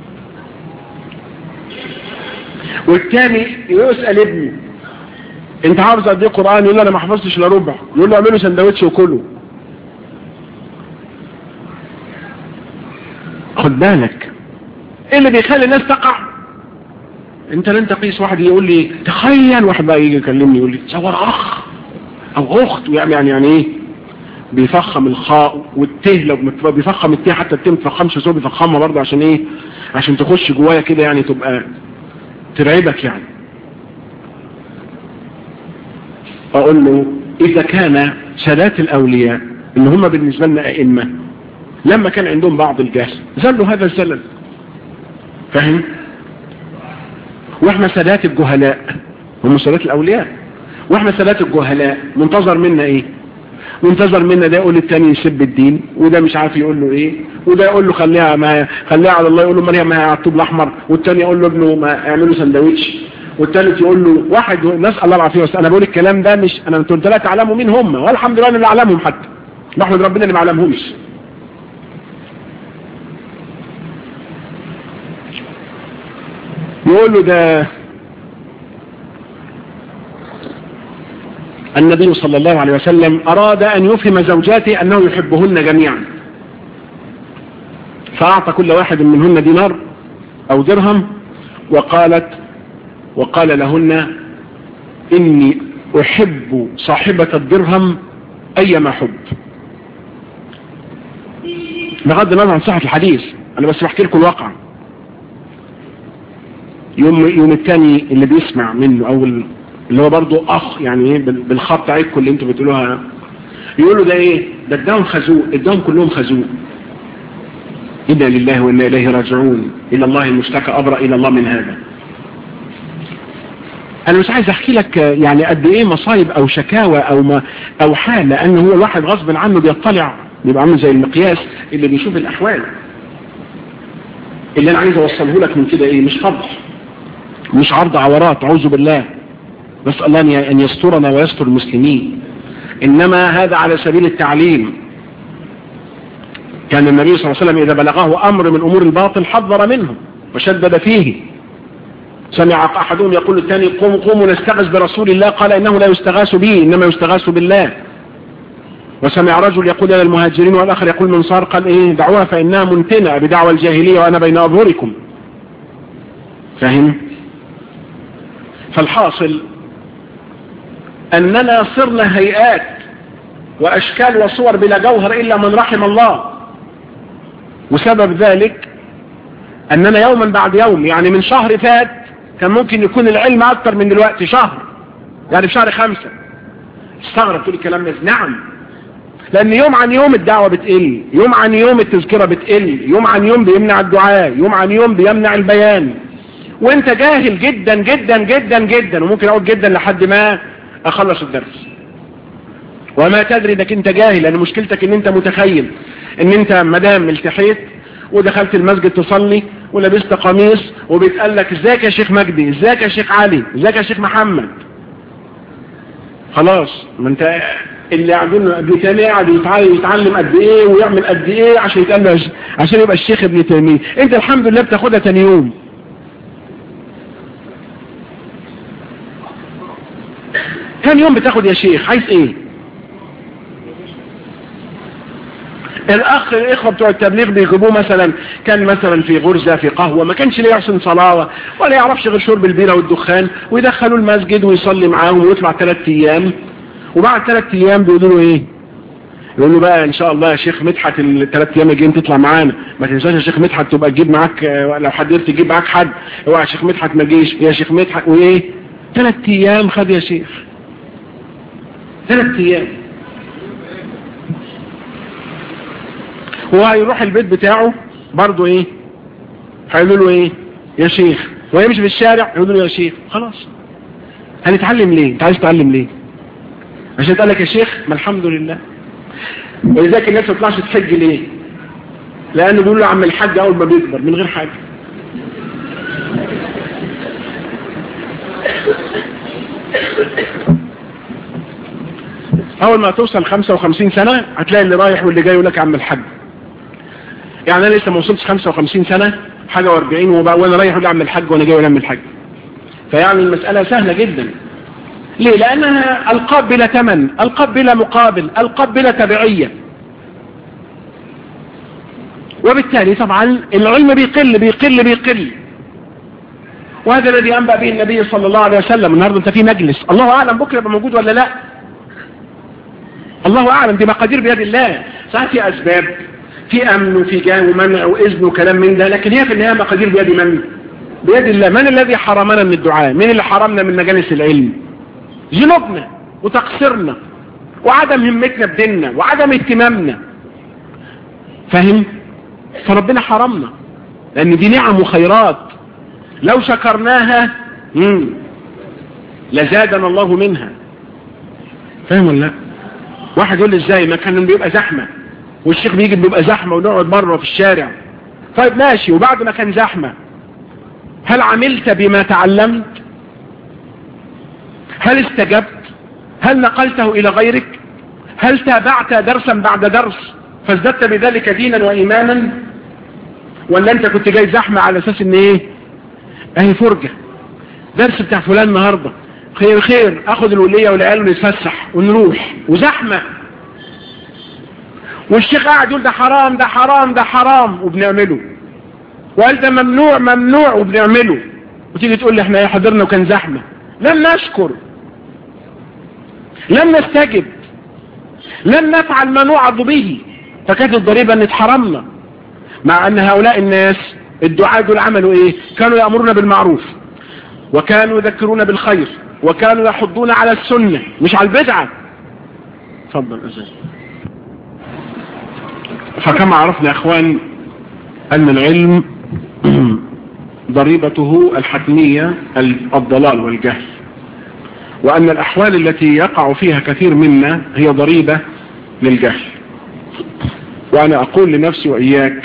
والتاني يسأل ابني انت حافظ قد ايه قرآن يقول له انا ما حفظتش الا ربع يقول له اعمله سندوتش وكله خد بالك ايه اللي بيخلي الناس تقع انت لن تقيس واحد يقول لي تخيل واحد بقى يجي يكلمني يقول لي تصور اخ او اخت يعني يعني يعني ايه بيفخم الخاء والته لو بيفخم الته حتى الته متفخمش بس هو بيفخمها برضه عشان ايه عشان تخش جوايا كده يعني تبقى ترعبك يعني اقول له اذا كان سادات الاولياء ان هم بالنسبة لنا ائمة لما كان عندهم بعض الجهل زلوا هذا الزلل فاهم واحنا سادات الجهلاء هم سادات الاولياء واحنا سادات الجهلاء منتظر منا ايه منتظر منا ده يقول التاني يسب الدين وده مش عارف يقول له ايه وده يقول له خليها ما خليها على الله يقول له مريم ما هي على الطوب الاحمر والتاني يقول له ابنه ما اعمله سندوتش والثالث يقول له واحد نسال الله العافيه انا بقول الكلام ده مش انا قلت لا تعلموا مين هم والحمد لله اللي اعلمهم حتى نحمد ربنا اللي ما علمهمش يقول له ده النبي صلى الله عليه وسلم أراد أن يفهم زوجاته أنه يحبهن جميعا فأعطى كل واحد منهن دينار أو درهم وقالت وقال لهن إني أحب صاحبة الدرهم أيما حب بغض النظر عن صحة الحديث أنا بس بحكي لكم الواقع يوم يوم الثاني اللي بيسمع منه أو اللي هو برضه أخ يعني إيه بالخط عيدكم اللي أنتوا بتقولوها يقولوا ده إيه ده اداهم خازوق اداهم كلهم خازوق إنا لله وإنا إليه راجعون إلى الله المشتكى أبرأ إلى الله من هذا أنا مش عايز أحكي لك يعني قد إيه مصايب أو شكاوى أو ما أو حال لأن هو الواحد غصب عنه بيطلع بيبقى عامل زي المقياس اللي بيشوف الأحوال اللي أنا عايز أوصله لك من كده إيه مش فضح مش عرض عورات أعوذ بالله نسأل الله أن يسترنا ويستر المسلمين إنما هذا على سبيل التعليم كان النبي صلى الله عليه وسلم إذا بلغه أمر من أمور الباطل حذر منه وشدد فيه سمع أحدهم يقول الثاني قوموا قوموا نستغاث برسول الله قال إنه لا يستغاث به إنما يستغاث بالله وسمع رجل يقول إلى المهاجرين والآخر يقول من صار قال إيه دعوها فإنها منتنة بدعوى الجاهلية وأنا بين أظهركم فهم فالحاصل أننا صرنا هيئات وأشكال وصور بلا جوهر إلا من رحم الله وسبب ذلك أننا يوما بعد يوم يعني من شهر فات كان ممكن يكون العلم أكتر من دلوقتي شهر يعني في شهر خمسة استغرب تقول الكلام ده نعم لأن يوم عن يوم الدعوة بتقل يوم عن يوم التذكرة بتقل يوم عن يوم بيمنع الدعاء يوم عن يوم بيمنع البيان وانت جاهل جدا جدا جدا جدا وممكن اقول جدا لحد ما اخلص الدرس وما تدري انك انت جاهل لان مشكلتك ان انت متخيل ان انت مدام التحيت ودخلت المسجد تصلي ولبست قميص وبيتقال لك ازيك يا شيخ مجدي ازيك يا شيخ علي ازيك يا شيخ محمد خلاص ما انت اللي قاعدين ابن تيميه قاعد يتعلم قد ايه ويعمل قد ايه عشان يتقال عشان يبقى الشيخ ابن تيميه انت الحمد لله بتاخدها تاني يوم كم يوم بتاخد يا شيخ عايز ايه الاخ الاخوه بتوع التبليغ بيجيبوه مثلا كان مثلا في غرزه في قهوه ما كانش ليه يحسن صلاه ولا يعرفش غير شرب البيره والدخان ويدخلوه المسجد ويصلي معاهم ويطلع ثلاث ايام وبعد ثلاث ايام بيقولوا له ايه يقول له بقى ان شاء الله يا شيخ مدحت الثلاث ايام الجايين تطلع معانا ما تنساش يا شيخ مدحت تبقى تجيب معاك لو حد قدرت تجيب معاك حد اوعى يا شيخ مدحت ما جيش يا شيخ مدحت وايه ثلاث ايام خد يا شيخ ثلاث ايام هو هيروح البيت بتاعه برضه ايه هيقولوا له ايه يا شيخ ويمشي في الشارع يقولوا له يا شيخ خلاص هنتعلم ليه انت عايز تتعلم ليه عشان تقول لك يا شيخ ما الحمد لله ولذلك الناس ما تطلعش تحج ليه لانه بيقول له عم الحاج اول ما بيكبر من غير حاجه اول ما توصل 55 سنة هتلاقي اللي رايح واللي جاي يقول لك عم الحاج يعني انا لسه ما وصلتش 55 سنة حاجة و40 وانا رايح يقول عم الحاج وانا جاي يقول عم الحاج فيعني المسألة سهلة جدا ليه لانها القاب بلا ثمن القاب بلا مقابل القاب بلا تبعية وبالتالي طبعا العلم بيقل بيقل بيقل وهذا الذي انبأ به النبي صلى الله عليه وسلم النهارده انت في مجلس الله اعلم بكره يبقى موجود ولا لا الله اعلم دي مقادير بيد الله ساعات في اسباب في امن وفي جاه ومنع واذن وكلام من ده لكن هي في النهايه مقادير بيد من بيد الله من الذي حرمنا من الدعاء من اللي حرمنا من مجالس العلم ذنوبنا وتقصيرنا وعدم همتنا بديننا وعدم اهتمامنا فاهم فربنا حرمنا لان دي نعم وخيرات لو شكرناها مم. لزادنا الله منها فاهم ولا لا واحد يقول لي ازاي ما كان بيبقى زحمة والشيخ بيجي بيبقى زحمة ونقعد بره في الشارع طيب ماشي وبعد ما كان زحمة هل عملت بما تعلمت هل استجبت هل نقلته الى غيرك هل تابعت درسا بعد درس فازددت بذلك دينا وايمانا ولا انت كنت جاي زحمة على اساس ان ايه اهي فرجة درس بتاع فلان النهاردة خير خير اخد الولية والعيال ونتفسح ونروح وزحمة والشيخ قاعد يقول ده حرام ده حرام ده حرام وبنعمله وقال ده ممنوع ممنوع وبنعمله وتيجي تقول لي احنا حضرنا وكان زحمة لم نشكر لم نستجب لم نفعل ما نوعظ به فكانت الضريبة ان اتحرمنا مع ان هؤلاء الناس الدعاء دول عملوا ايه كانوا يأمرون بالمعروف وكانوا يذكرون بالخير وكانوا يحضون على السنة مش على البدعة تفضل أزاز فكما عرفنا يا اخوان ان العلم ضريبته الحتمية الضلال والجهل وان الاحوال التي يقع فيها كثير منا هي ضريبة للجهل وانا اقول لنفسي واياك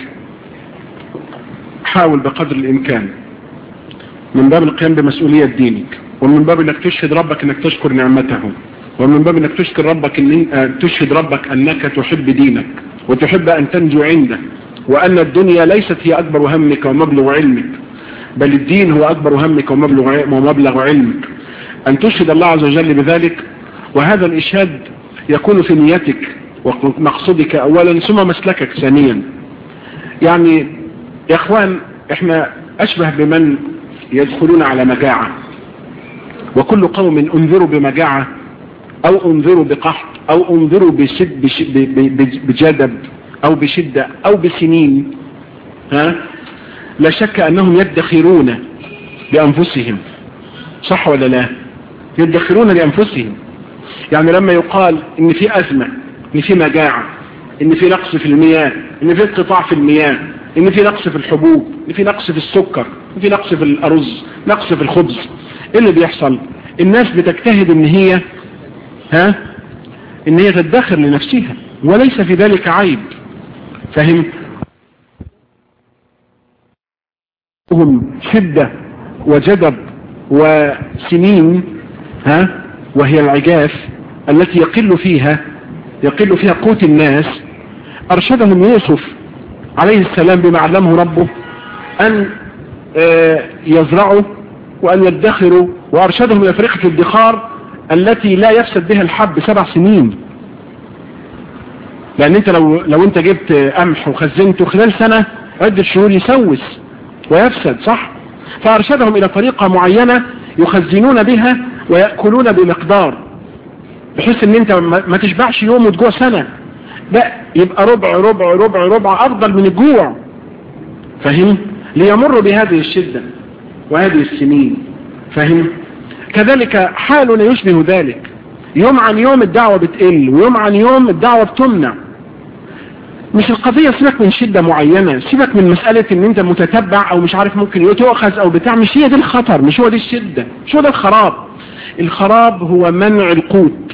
حاول بقدر الامكان من باب القيام بمسؤولية دينك ومن باب انك تشهد ربك انك تشكر نعمته ومن باب انك تشكر ربك ان تشهد ربك انك تحب دينك وتحب ان تنجو عنده وان الدنيا ليست هي اكبر همك ومبلغ علمك بل الدين هو اكبر همك ومبلغ, ومبلغ علمك ان تشهد الله عز وجل بذلك وهذا الاشهاد يكون في نيتك ومقصدك اولا ثم مسلكك ثانيا يعني يا اخوان احنا اشبه بمن يدخلون على مجاعة وكل قوم انذروا بمجاعة او انذروا بقحط او انذروا بشد بجدب او بشدة او بسنين ها لا شك انهم يدخرون لانفسهم صح ولا لا يدخرون لانفسهم يعني لما يقال ان في ازمة ان في مجاعة ان في نقص في المياه ان في انقطاع في المياه ان في نقص في الحبوب ان في نقص في السكر ان في نقص في الارز نقص في الخبز ايه اللي بيحصل الناس بتجتهد ان هي ها ان هي تدخر لنفسها وليس في ذلك عيب فهم هم شدة وجدب وسنين ها وهي العجاف التي يقل فيها يقل فيها قوت الناس ارشدهم يوسف عليه السلام بما علمه ربه ان يزرعوا وان يدخروا وارشدهم الى طريقة الادخار التي لا يفسد بها الحب سبع سنين لان انت لو, لو انت جبت قمح وخزنته خلال سنة عدة شهور يسوس ويفسد صح فارشدهم الى طريقة معينة يخزنون بها ويأكلون بمقدار بحيث ان انت ما تشبعش يوم وتجوع سنة لا يبقى ربع ربع ربع ربع افضل من الجوع فهم ليمروا بهذه الشدة وهذه السنين فهم كذلك حالنا يشبه ذلك يوم عن يوم الدعوة بتقل ويوم عن يوم الدعوة بتمنع مش القضية سيبك من شدة معينة سيبك من مسألة ان انت متتبع او مش عارف ممكن يتؤخذ او بتاع مش هي دي الخطر مش هو دي الشدة مش هو ده الخراب الخراب هو منع القوت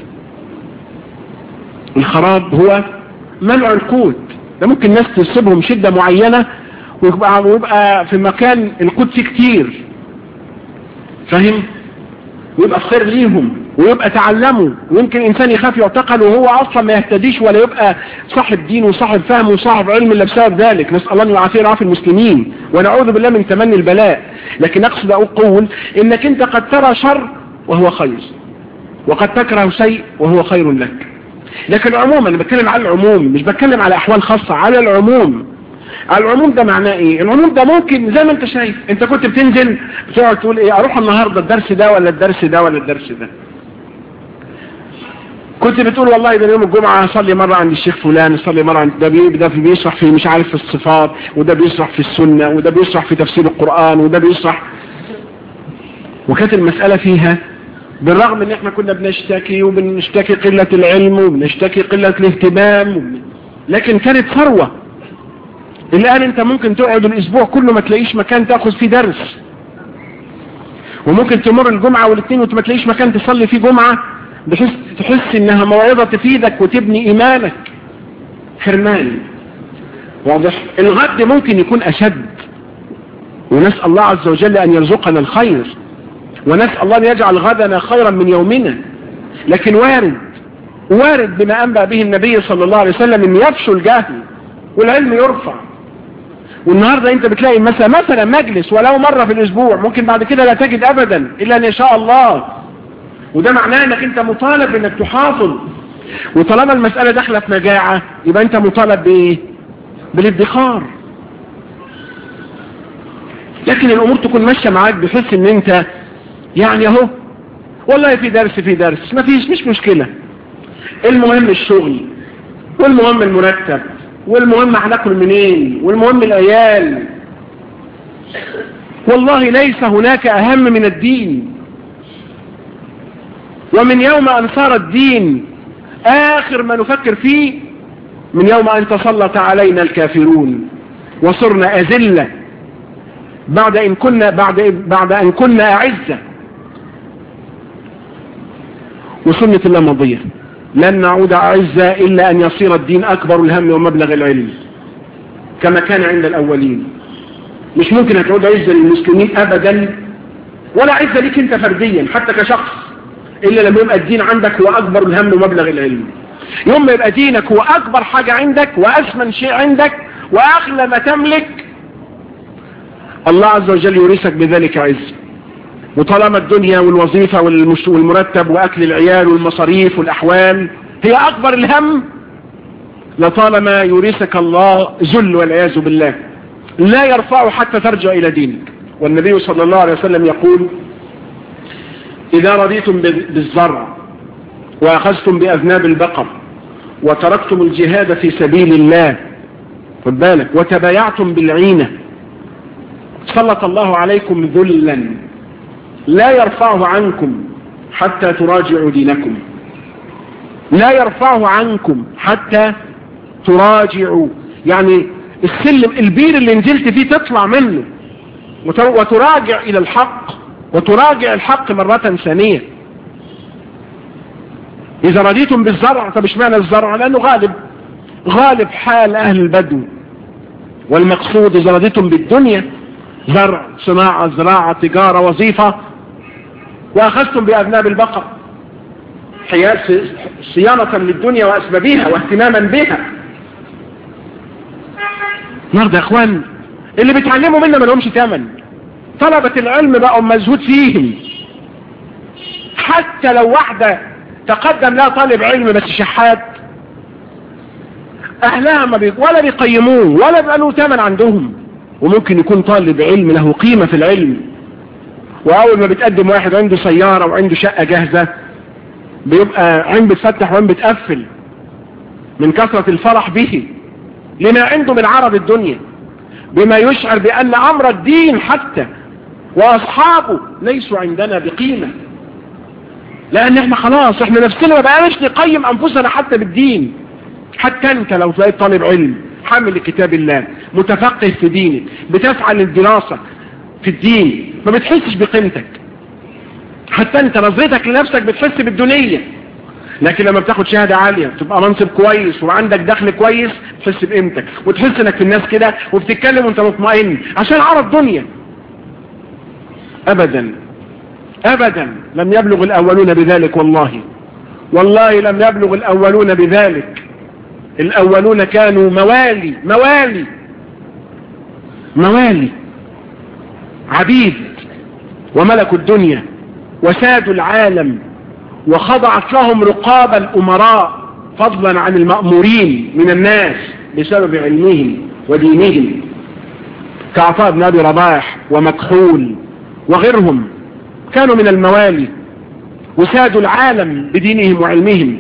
الخراب هو منع القوت ده ممكن ناس تصيبهم شدة معينة ويبقى, ويبقى في مكان القوت فيه كتير فاهم ويبقى خير ليهم ويبقى تعلموا ويمكن انسان يخاف يعتقل وهو اصلا ما يهتديش ولا يبقى صاحب دين وصاحب فهم وصاحب علم الا بسبب ذلك نسال الله ان يعافينا ويعافي المسلمين ونعوذ بالله من تمني البلاء لكن اقصد اقول انك انت قد ترى شر وهو خير وقد تكره شيء وهو خير لك لكن عموما انا بتكلم على العموم مش بتكلم على احوال خاصة على العموم العموم ده معناه ايه العموم ده ممكن زي ما انت شايف انت كنت بتنزل بتقعد تقول ايه اروح النهاردة الدرس ده ولا الدرس ده ولا الدرس ده كنت بتقول والله ده يوم الجمعة اصلي مرة عند الشيخ فلان اصلي مرة عند ده بي ده بيشرح في مش عارف في الصفات وده بيشرح في السنة وده بيشرح في تفسير القرآن وده بيشرح وكانت المسألة فيها بالرغم ان احنا كنا بنشتكي وبنشتكي قلة العلم وبنشتكي قلة الاهتمام لكن كانت ثروة الان انت ممكن تقعد الاسبوع كله ما تلاقيش مكان تاخذ فيه درس وممكن تمر الجمعة والاثنين وما تلاقيش مكان تصلي فيه جمعة بحيث تحس انها موعظة تفيدك وتبني ايمانك حرمان واضح الغد ممكن يكون اشد ونسأل الله عز وجل ان يرزقنا الخير ونسأل الله ان يجعل غدنا خيرا من يومنا لكن وارد وارد بما انبأ به النبي صلى الله عليه وسلم ان يفشو الجهل والعلم يرفع والنهاردة انت بتلاقي مثلا مثلا مجلس ولو مرة في الاسبوع ممكن بعد كده لا تجد ابدا الا ان شاء الله وده معناه انك انت مطالب انك تحافظ وطالما المسألة داخله في مجاعة يبقى انت مطالب بايه بالادخار لكن الامور تكون ماشية معاك بحيث ان انت يعني اهو والله في درس في درس ما فيش مش مشكلة المهم الشغل والمهم المرتب والمهم هناكل منين والمهم العيال والله ليس هناك اهم من الدين ومن يوم ان صار الدين اخر ما نفكر فيه من يوم ان تسلط علينا الكافرون وصرنا اذلة بعد ان كنا بعد بعد ان كنا اعزة وسنة الله مضية لن نعود اعزة الا ان يصير الدين اكبر الهم ومبلغ العلم كما كان عند الاولين مش ممكن هتعود عزة للمسلمين ابدا ولا عزة ليك انت فرديا حتى كشخص الا لما يبقى الدين عندك هو اكبر الهم ومبلغ العلم يوم ما يبقى دينك هو اكبر حاجة عندك واثمن شيء عندك واغلى ما تملك الله عز وجل يورثك بذلك عز وطالما الدنيا والوظيفة والمرتب واكل العيال والمصاريف والاحوال هي اكبر الهم لطالما يورثك الله ذل والعياذ بالله لا يرفعه حتى ترجع الى دينك والنبي صلى الله عليه وسلم يقول إذا رضيتم بالزرع وأخذتم بأذناب البقر وتركتم الجهاد في سبيل الله خد بالك وتبايعتم بالعينة سلط الله عليكم ذلا لا يرفعه عنكم حتى تراجعوا دينكم لا يرفعه عنكم حتى تراجعوا يعني السلم البير اللي نزلت فيه تطلع منه وتراجع إلى الحق وتراجع الحق مرة ثانية إذا رضيتم بالزرع طب اشمعنى الزرع لأنه غالب غالب حال أهل البدو والمقصود إذا رضيتم بالدنيا زرع صناعة زراعة تجارة وظيفة وأخذتم بأذناب البقر صيانة للدنيا وأسبابها واهتماما بها النهارده يا اخوان اللي بيتعلموا منا ما لهمش ثمن طلبة العلم بقوا مزهود فيهم حتى لو واحدة تقدم لها طالب علم بس شحات اهلها ما بي... ولا بيقيموه ولا بقى له ثمن عندهم وممكن يكون طالب علم له قيمة في العلم واول ما بتقدم واحد عنده سيارة وعنده شقة جاهزة بيبقى عين بتفتح وعين بتقفل من كثرة الفرح به لما عنده من عرض الدنيا بما يشعر بأن أمر الدين حتى وأصحابه ليسوا عندنا بقيمة لأن احنا خلاص احنا نفسنا ما بقاش نقيم أنفسنا حتى بالدين حتى انت لو تلاقي طالب علم حامل لكتاب الله متفقه في دينك بتفعل الدراسة في الدين ما بتحسش بقيمتك حتى انت نظرتك لنفسك بتحس بالدنية لكن لما بتاخد شهادة عالية تبقى منصب كويس وعندك دخل كويس تحس بقيمتك وتحس انك في الناس كده وبتتكلم وانت مطمئن عشان عرض دنيا ابدا ابدا لم يبلغ الاولون بذلك والله والله لم يبلغ الاولون بذلك الاولون كانوا موالي موالي موالي عبيد وملكوا الدنيا وسادوا العالم وخضعت لهم رقاب الأمراء فضلا عن المأمورين من الناس بسبب علمهم ودينهم كعطاء بن أبي رباح ومكحول وغيرهم كانوا من الموالي وسادوا العالم بدينهم وعلمهم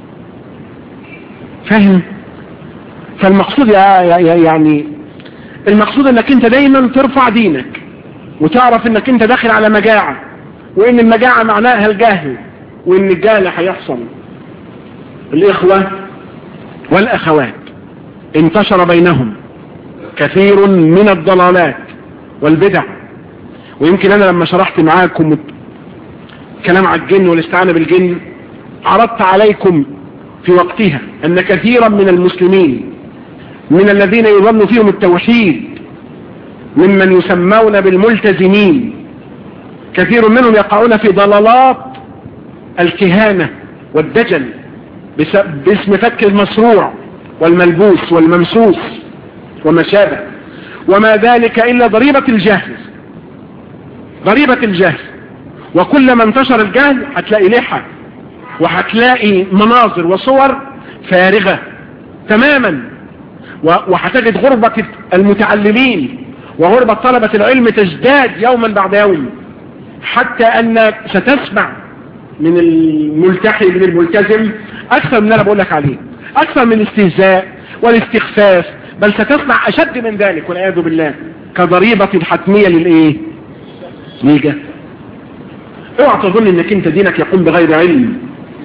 فاهم فالمقصود يعني المقصود انك انت دايما ترفع دينك وتعرف انك انت داخل على مجاعة وان المجاعة معناها الجهل وان الجهل هيحصل الاخوة والاخوات انتشر بينهم كثير من الضلالات والبدع ويمكن انا لما شرحت معاكم كلام على الجن والاستعانة بالجن عرضت عليكم في وقتها ان كثيرا من المسلمين من الذين يظن فيهم التوحيد ممن يسمون بالملتزمين كثير منهم يقعون في ضلالات الكهانة والدجل باسم فك المصروع والملبوس والممسوس وما شابه وما ذلك إلا ضريبة الجهل ضريبة الجهل وكلما انتشر الجهل هتلاقي لحى وهتلاقي مناظر وصور فارغة تماما وهتجد غربة المتعلمين وغربة طلبة العلم تزداد يوما بعد يوم حتى انك ستسمع من الملتحي من الملتزم اكثر من انا بقول لك عليه اكثر من الاستهزاء والاستخفاف بل ستسمع اشد من ذلك والعياذ بالله كضريبة حتمية للايه ليجا اوعى تظن انك انت دينك يقوم بغير علم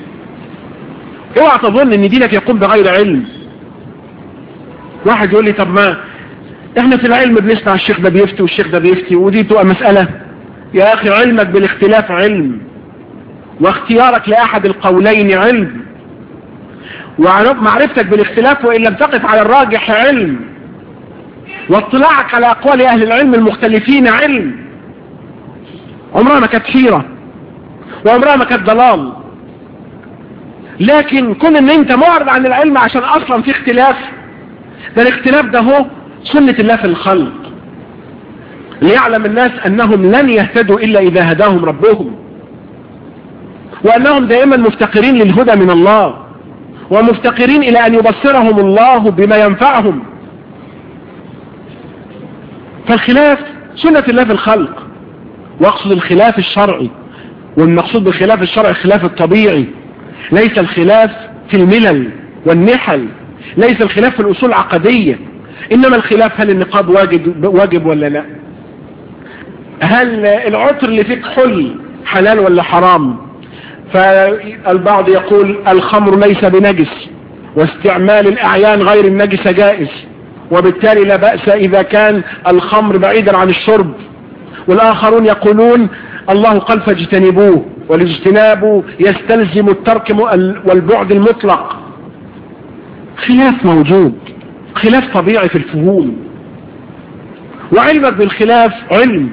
اوعى تظن ان دينك يقوم بغير علم واحد يقول لي طب ما احنا في العلم بنسمع الشيخ ده بيفتي والشيخ ده بيفتي ودي تبقى مسألة يا اخي علمك بالاختلاف علم واختيارك لاحد القولين علم ومعرفتك بالاختلاف وان لم تقف على الراجح علم واطلاعك على اقوال اهل العلم المختلفين علم عمرها ما كانت حيرة وعمرها ما كانت ضلال لكن كون ان انت معرض عن العلم عشان اصلا في اختلاف ده الاختلاف ده هو سنة الله في الخلق ليعلم الناس انهم لن يهتدوا الا اذا هداهم ربهم وانهم دائما مفتقرين للهدى من الله ومفتقرين الى ان يبصرهم الله بما ينفعهم فالخلاف سنة الله في الخلق واقصد الخلاف الشرعي والمقصود بالخلاف الشرعي الخلاف الطبيعي ليس الخلاف في الملل والنحل ليس الخلاف في الاصول العقدية انما الخلاف هل النقاب واجب, واجب ولا لا هل العطر اللي فيك حل حلال ولا حرام فالبعض يقول الخمر ليس بنجس واستعمال الاعيان غير النجس جائز وبالتالي لا بأس اذا كان الخمر بعيدا عن الشرب والاخرون يقولون الله قال فاجتنبوه والاجتناب يستلزم الترك والبعد المطلق خلاف موجود خلاف طبيعي في الفهوم وعلمك بالخلاف علم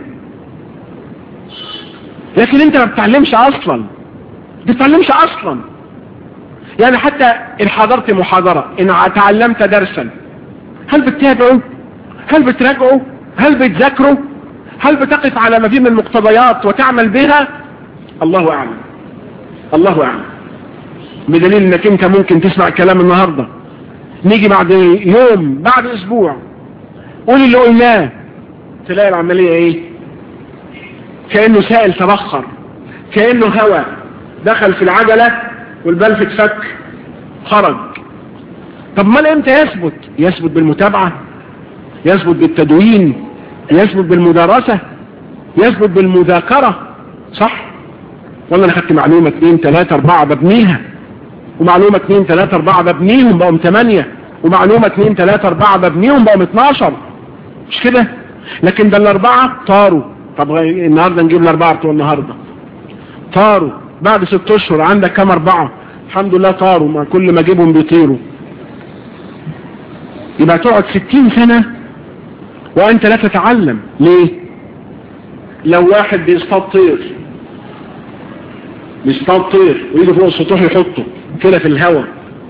لكن انت ما بتعلمش اصلا بتعلمش اصلا يعني حتى ان حضرت محاضرة ان تعلمت درسا هل بتتابعه هل بتراجعه هل بتذاكره هل بتقف على ما فيه من المقتضيات وتعمل بها الله اعلم الله اعلم بدليل انك انت ممكن تسمع الكلام النهاردة نيجي بعد يوم بعد اسبوع قول اللي قلناه تلاقي العملية ايه كأنه سائل تبخر كأنه هواء دخل في العجلة والبلف اتفك خرج طب ما امتى يثبت يثبت بالمتابعة يثبت بالتدوين يثبت بالمدارسة يثبت بالمذاكرة صح والله انا خدت معلومة اتنين تلاتة اربعة ببنيها ومعلومة اتنين تلاتة اربعة ببنيهم بقوا تمانية ومعلومة اتنين تلاتة اربعة ببنيهم بقوا اتناشر مش كده لكن ده الاربعة طاروا طب النهاردة نجيب الاربعة بتوع النهاردة طاروا بعد ست اشهر عندك كام اربعة الحمد لله طاروا ما كل ما اجيبهم بيطيروا يبقى تقعد ستين سنة وانت لا تتعلم ليه لو واحد بيصطاد طير بيصطاد طير ويجي فوق السطوح يحطه كده في الهواء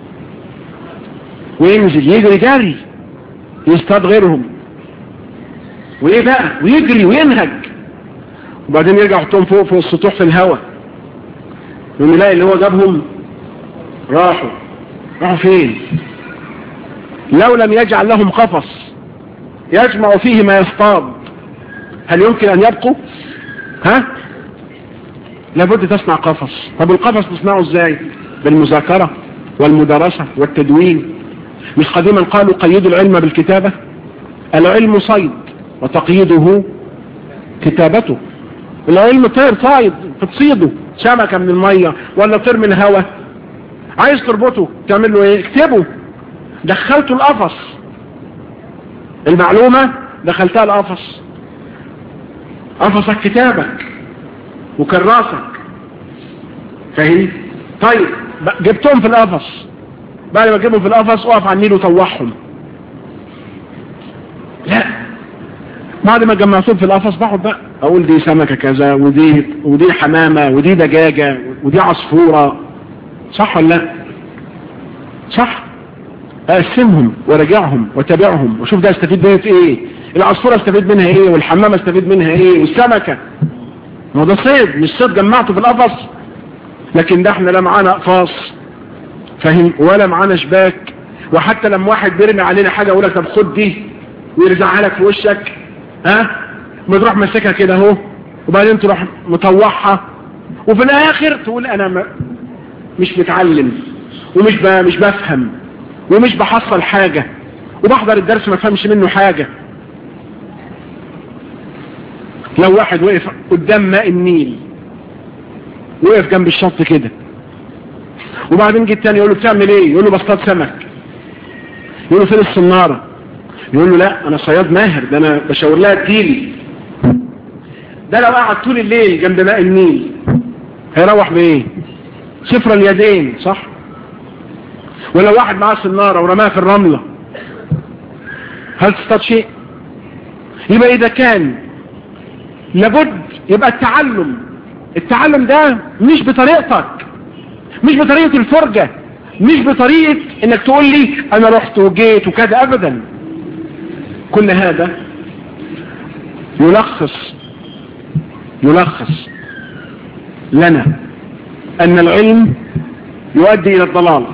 وينزل يجري جري يصطاد غيرهم وايه بقى ويجري وينهج وبعدين يرجع يحطهم فوق فوق السطوح في الهواء يقوم يلاقي اللي هو جابهم راحوا راحوا فين لو لم يجعل لهم قفص يجمع فيه ما يصطاد هل يمكن ان يبقوا ها لابد تصنع قفص طب القفص تصنعه ازاي بالمذاكرة والمدارسة والتدوين مش قديما قالوا قيدوا العلم بالكتابة العلم صيد وتقييده كتابته العلم طير صايد بتصيده سمكة من المية ولا طير من الهواء عايز تربطه تعمل له ايه اكتبه دخلته القفص المعلومة دخلتها القفص قفصك كتابك وكراسك فاهم طيب جبتهم في القفص بعد ما تجيبهم في القفص اقف على النيل وطوحهم لا بعد ما جمعتهم في القفص بقعد بقى اقول دي سمكة كذا ودي ودي حمامة ودي دجاجة ودي عصفورة صح ولا لا صح اقسمهم وراجعهم وتابعهم وشوف ده استفيد منها في ايه العصفورة استفيد منها ايه والحمامة استفيد منها ايه والسمكة ما هو ده صيد مش صيد جمعته في القفص لكن ده احنا لا معانا اقفاص فاهم ولا معانا شباك وحتى لما واحد بيرمي علينا حاجه يقول لك طب خد دي ويرزعها لك في وشك ها ما تروح ماسكها كده اهو وبعدين تروح مطوعها وفي الاخر تقول انا ما مش متعلم ومش ب... مش بفهم ومش بحصل حاجه وبحضر الدرس ما فهمش منه حاجه لو واحد وقف قدام ماء النيل وقف جنب الشط كده وبعدين جه تاني يقول له بتعمل ايه يقول له بصطاد سمك يقول له فين الصناره يقول له لا انا صياد ماهر ده انا بشاور لها تجيلي ده لو قعد طول الليل جنب ماء النيل هيروح بايه صفر اليدين صح ولو واحد معاه صناره ورماها في الرمله هل تصطاد شيء يبقى اذا كان لابد يبقى التعلم التعلم ده مش بطريقتك مش بطريقة الفرجة مش بطريقة انك تقول لي انا رحت وجيت وكذا ابدا كل هذا يلخص يلخص لنا ان العلم يؤدي الى الضلال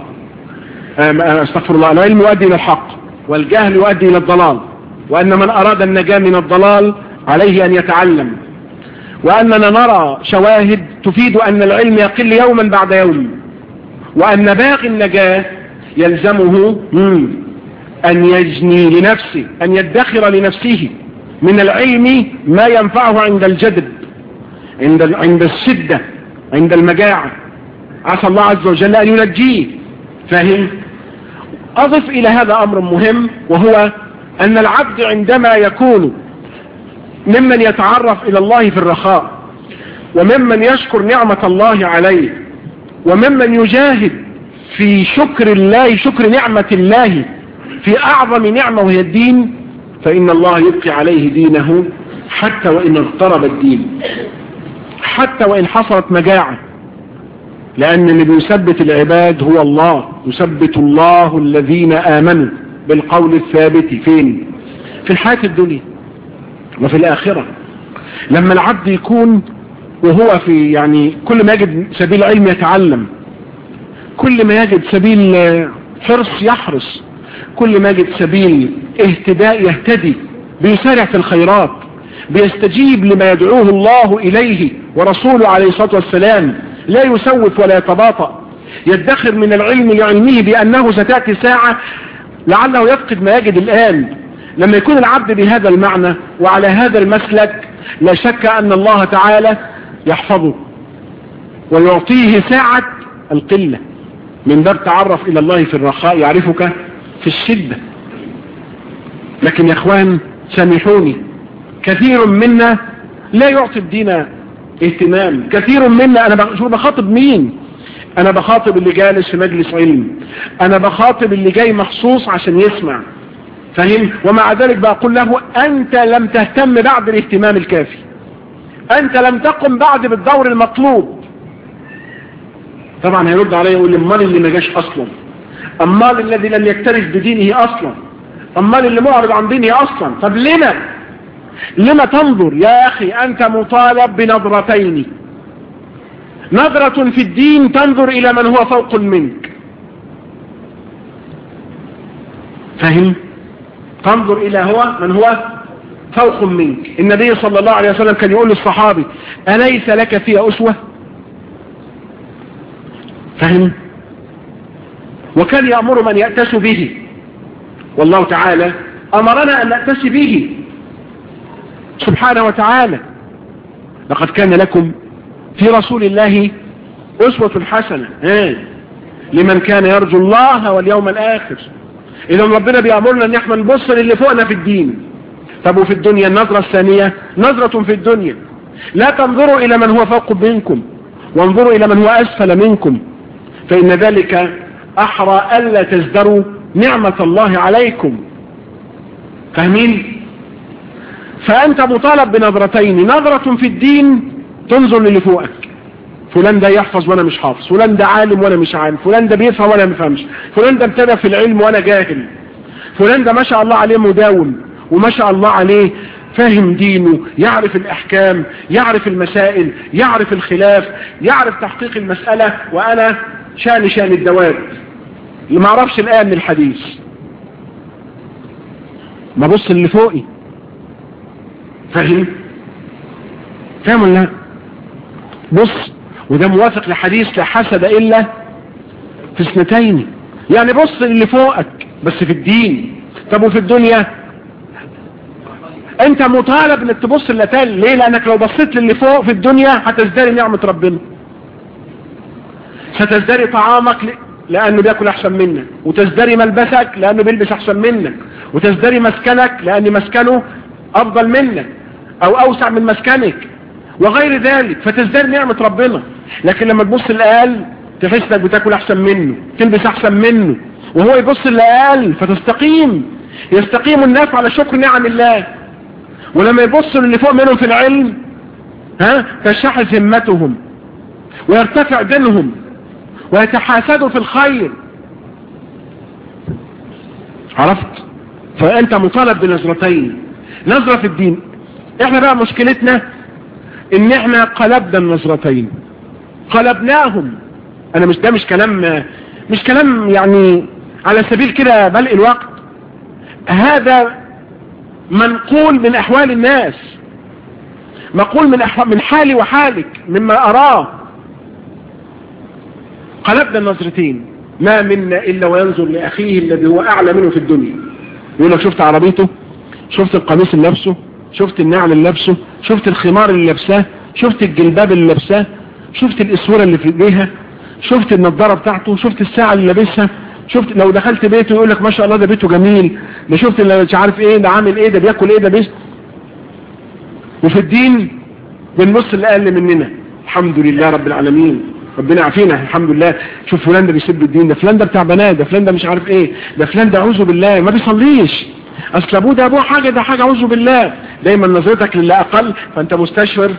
استغفر الله العلم يؤدي الى الحق والجهل يؤدي الى الضلال وان من اراد النجاة من الضلال عليه ان يتعلم واننا نرى شواهد تفيد ان العلم يقل يوما بعد يوم وان باقي النجاة يلزمه ان يجني لنفسه ان يدخر لنفسه من العلم ما ينفعه عند الجدب عند عند الشدة عند المجاعة عسى الله عز وجل ان ينجيه فاهم اضف الى هذا امر مهم وهو ان العبد عندما يكون ممن يتعرف الى الله في الرخاء وممن يشكر نعمة الله عليه وممن يجاهد في شكر الله شكر نعمة الله في اعظم نعمة وهي الدين فان الله يبقي عليه دينه حتى وان اضطرب الدين حتى وان حصلت مجاعة لان اللي بيثبت العباد هو الله يثبت الله الذين امنوا بالقول الثابت فين في الحياة الدنيا وفي الآخرة لما العبد يكون وهو في يعني كل ما يجد سبيل علم يتعلم كل ما يجد سبيل حرص يحرص كل ما يجد سبيل اهتداء يهتدي بيسارع في الخيرات بيستجيب لما يدعوه الله إليه ورسوله عليه الصلاة والسلام لا يسوف ولا يتباطأ يدخر من العلم لعلمه بأنه ستأتي ساعة لعله يفقد ما يجد الآن لما يكون العبد بهذا المعنى وعلى هذا المسلك لا شك أن الله تعالى يحفظه ويعطيه ساعة القلة من باب تعرف إلى الله في الرخاء يعرفك في الشدة لكن يا اخوان سامحوني كثير منا لا يعطي الدين اهتمام كثير منا انا بخاطب مين انا بخاطب اللي جالس في مجلس علم انا بخاطب اللي جاي مخصوص عشان يسمع فهم ومع ذلك بقول له انت لم تهتم بعد الاهتمام الكافي انت لم تقم بعد بالدور المطلوب طبعا هيرد علي يقول لي امال اللي ما جاش اصلا امال الذي لم يكترث بدينه اصلا امال اللي معرض عن دينه اصلا طب لما لما تنظر يا اخي انت مطالب بنظرتين نظرة في الدين تنظر الى من هو فوق منك فهم تنظر الى هو من هو فوق منك النبي صلى الله عليه وسلم كان يقول للصحابي أليس لك في أسوة فهم وكان يأمر من يأتس به والله تعالى أمرنا أن نأتس به سبحانه وتعالى لقد كان لكم في رسول الله أسوة حسنة لمن كان يرجو الله واليوم الآخر إذا ربنا بيأمرنا أن احنا نبص للي فوقنا في الدين طب وفي الدنيا النظرة الثانية نظرة في الدنيا لا تنظروا إلى من هو فوق منكم وانظروا إلى من هو أسفل منكم فإن ذلك أحرى ألا تزدروا نعمة الله عليكم فاهمين فأنت مطالب بنظرتين نظرة في الدين تنظر للي فوقك فلان ده يحفظ وانا مش حافظ فلان ده عالم وانا مش عالم فلان ده بيفهم وانا ما بفهمش فلان ده ابتدى في العلم وانا جاهل فلان ده ما شاء الله عليه مداوم وما شاء الله عليه فاهم دينه يعرف الأحكام يعرف المسائل يعرف الخلاف يعرف تحقيق المسألة وأنا شان شان الدواب اللي ما اعرفش الآية من الحديث ما بص اللي فوقي فاهم فاهم ولا لا بص وده موافق لحديث لا حسد إلا في اثنتين يعني بص اللي فوقك بس في الدين طب وفي الدنيا انت مطالب انك تبص اللتان ليه لانك لو بصيت للي فوق في الدنيا هتزدري نعمة ربنا ستزدري طعامك لانه بياكل احسن منك وتزدري ملبسك لانه بيلبس احسن منك وتزدري مسكنك لان مسكنه افضل منك او اوسع من مسكنك وغير ذلك فتزدري نعمة ربنا لكن لما تبص الاقل تحس انك بتاكل احسن منه تلبس احسن منه وهو يبص الاقل فتستقيم يستقيم الناس على شكر نعم الله ولما يبصوا للي فوق منهم في العلم ها تشحذ همتهم ويرتفع دينهم ويتحاسدوا في الخير عرفت فانت مطالب بنظرتين نظرة في الدين احنا بقى مشكلتنا ان احنا قلبنا النظرتين قلبناهم انا مش ده مش كلام مش كلام يعني على سبيل كده بلق الوقت هذا منقول من احوال الناس مقول من أحوال من حالي وحالك مما اراه قلبنا النظرتين ما منا الا وينظر لاخيه الذي هو اعلى منه في الدنيا يقول لك شفت عربيته شفت القميص اللي لابسه شفت النعل اللي لابسه شفت الخمار اللي لابساه شفت الجلباب اللي لابساه شفت الاسوره اللي في ايديها شفت النضاره بتاعته شفت الساعه اللي لابسها شفت لو دخلت بيته يقول لك ما شاء الله ده بيته جميل ده شفت اللي مش عارف ايه ده عامل ايه ده بياكل ايه ده بيس وفي الدين بنبص اللي اقل مننا الحمد لله رب العالمين ربنا عافينا الحمد لله شوف فلان ده بيسب الدين ده فلان ده بتاع بنات ده فلان ده مش عارف ايه ده فلان ده اعوذ بالله ما بيصليش اصل ابوه ده ابوه حاجه ده حاجه اعوذ بالله دايما نظرتك للي اقل فانت مستشفر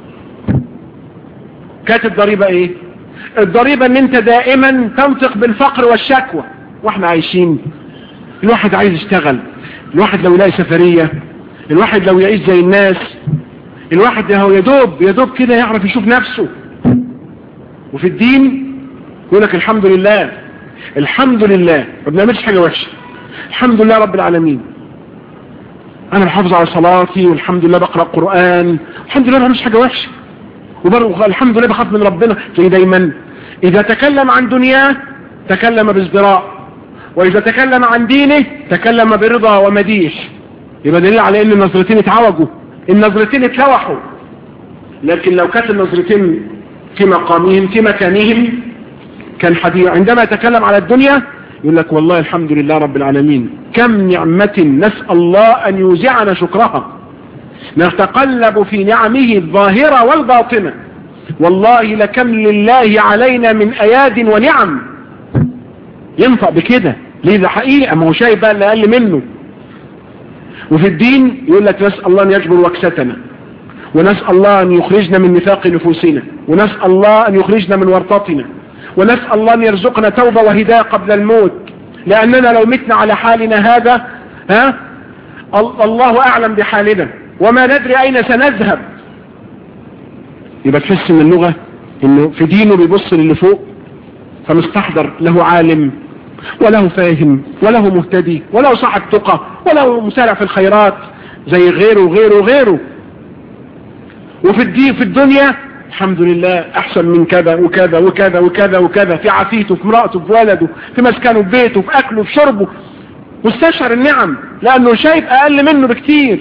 كانت الضريبه ايه الضريبة ان انت دائما تنطق بالفقر والشكوى واحنا عايشين الواحد عايز يشتغل الواحد لو يلاقي سفرية الواحد لو يعيش زي الناس الواحد هو يدوب يدوب كده يعرف يشوف نفسه وفي الدين يقول لك الحمد لله الحمد لله ما بنعملش حاجة وحشة الحمد لله رب العالمين انا بحافظ على صلاتي والحمد لله بقرأ قرآن الحمد لله ما بعملش حاجة وحشة وبرضه الحمد لله بخاف من ربنا تلاقيه دايما اذا تكلم عن دنياه تكلم بازدراء واذا تكلم عن دينه تكلم برضا ومديح يبقى دليل على ان النظرتين اتعوجوا النظرتين اتلوحوا لكن لو كانت النظرتين في مقامهم في مكانهم كان حديث عندما يتكلم على الدنيا يقول لك والله الحمد لله رب العالمين كم نعمة نسأل الله ان يوزعنا شكرها نتقلب في نعمه الظاهرة والباطنة والله لكم لله علينا من اياد ونعم ينطق بكده ليه ده حقيقة ما هو شايف بقى اللي اقل منه وفي الدين يقول لك نسأل الله ان يجبر وكستنا ونسأل الله ان يخرجنا من نفاق نفوسنا ونسأل الله ان يخرجنا من ورطتنا ونسأل الله ان يرزقنا توبة وهداية قبل الموت لاننا لو متنا على حالنا هذا ها الله اعلم بحالنا وما ندري اين سنذهب يبقى تحس من اللغة انه في دينه بيبص للي فوق فمستحضر له عالم وله فاهم وله مهتدي وله صاحب تقى وله مسارع في الخيرات زي غيره وغيره وغيره وفي الدين في الدنيا الحمد لله احسن من كذا وكذا وكذا وكذا وكذا في عافيته في امرأته في ولده في مسكنه في بيته في اكله في شربه مستشعر النعم لانه شايف اقل منه بكتير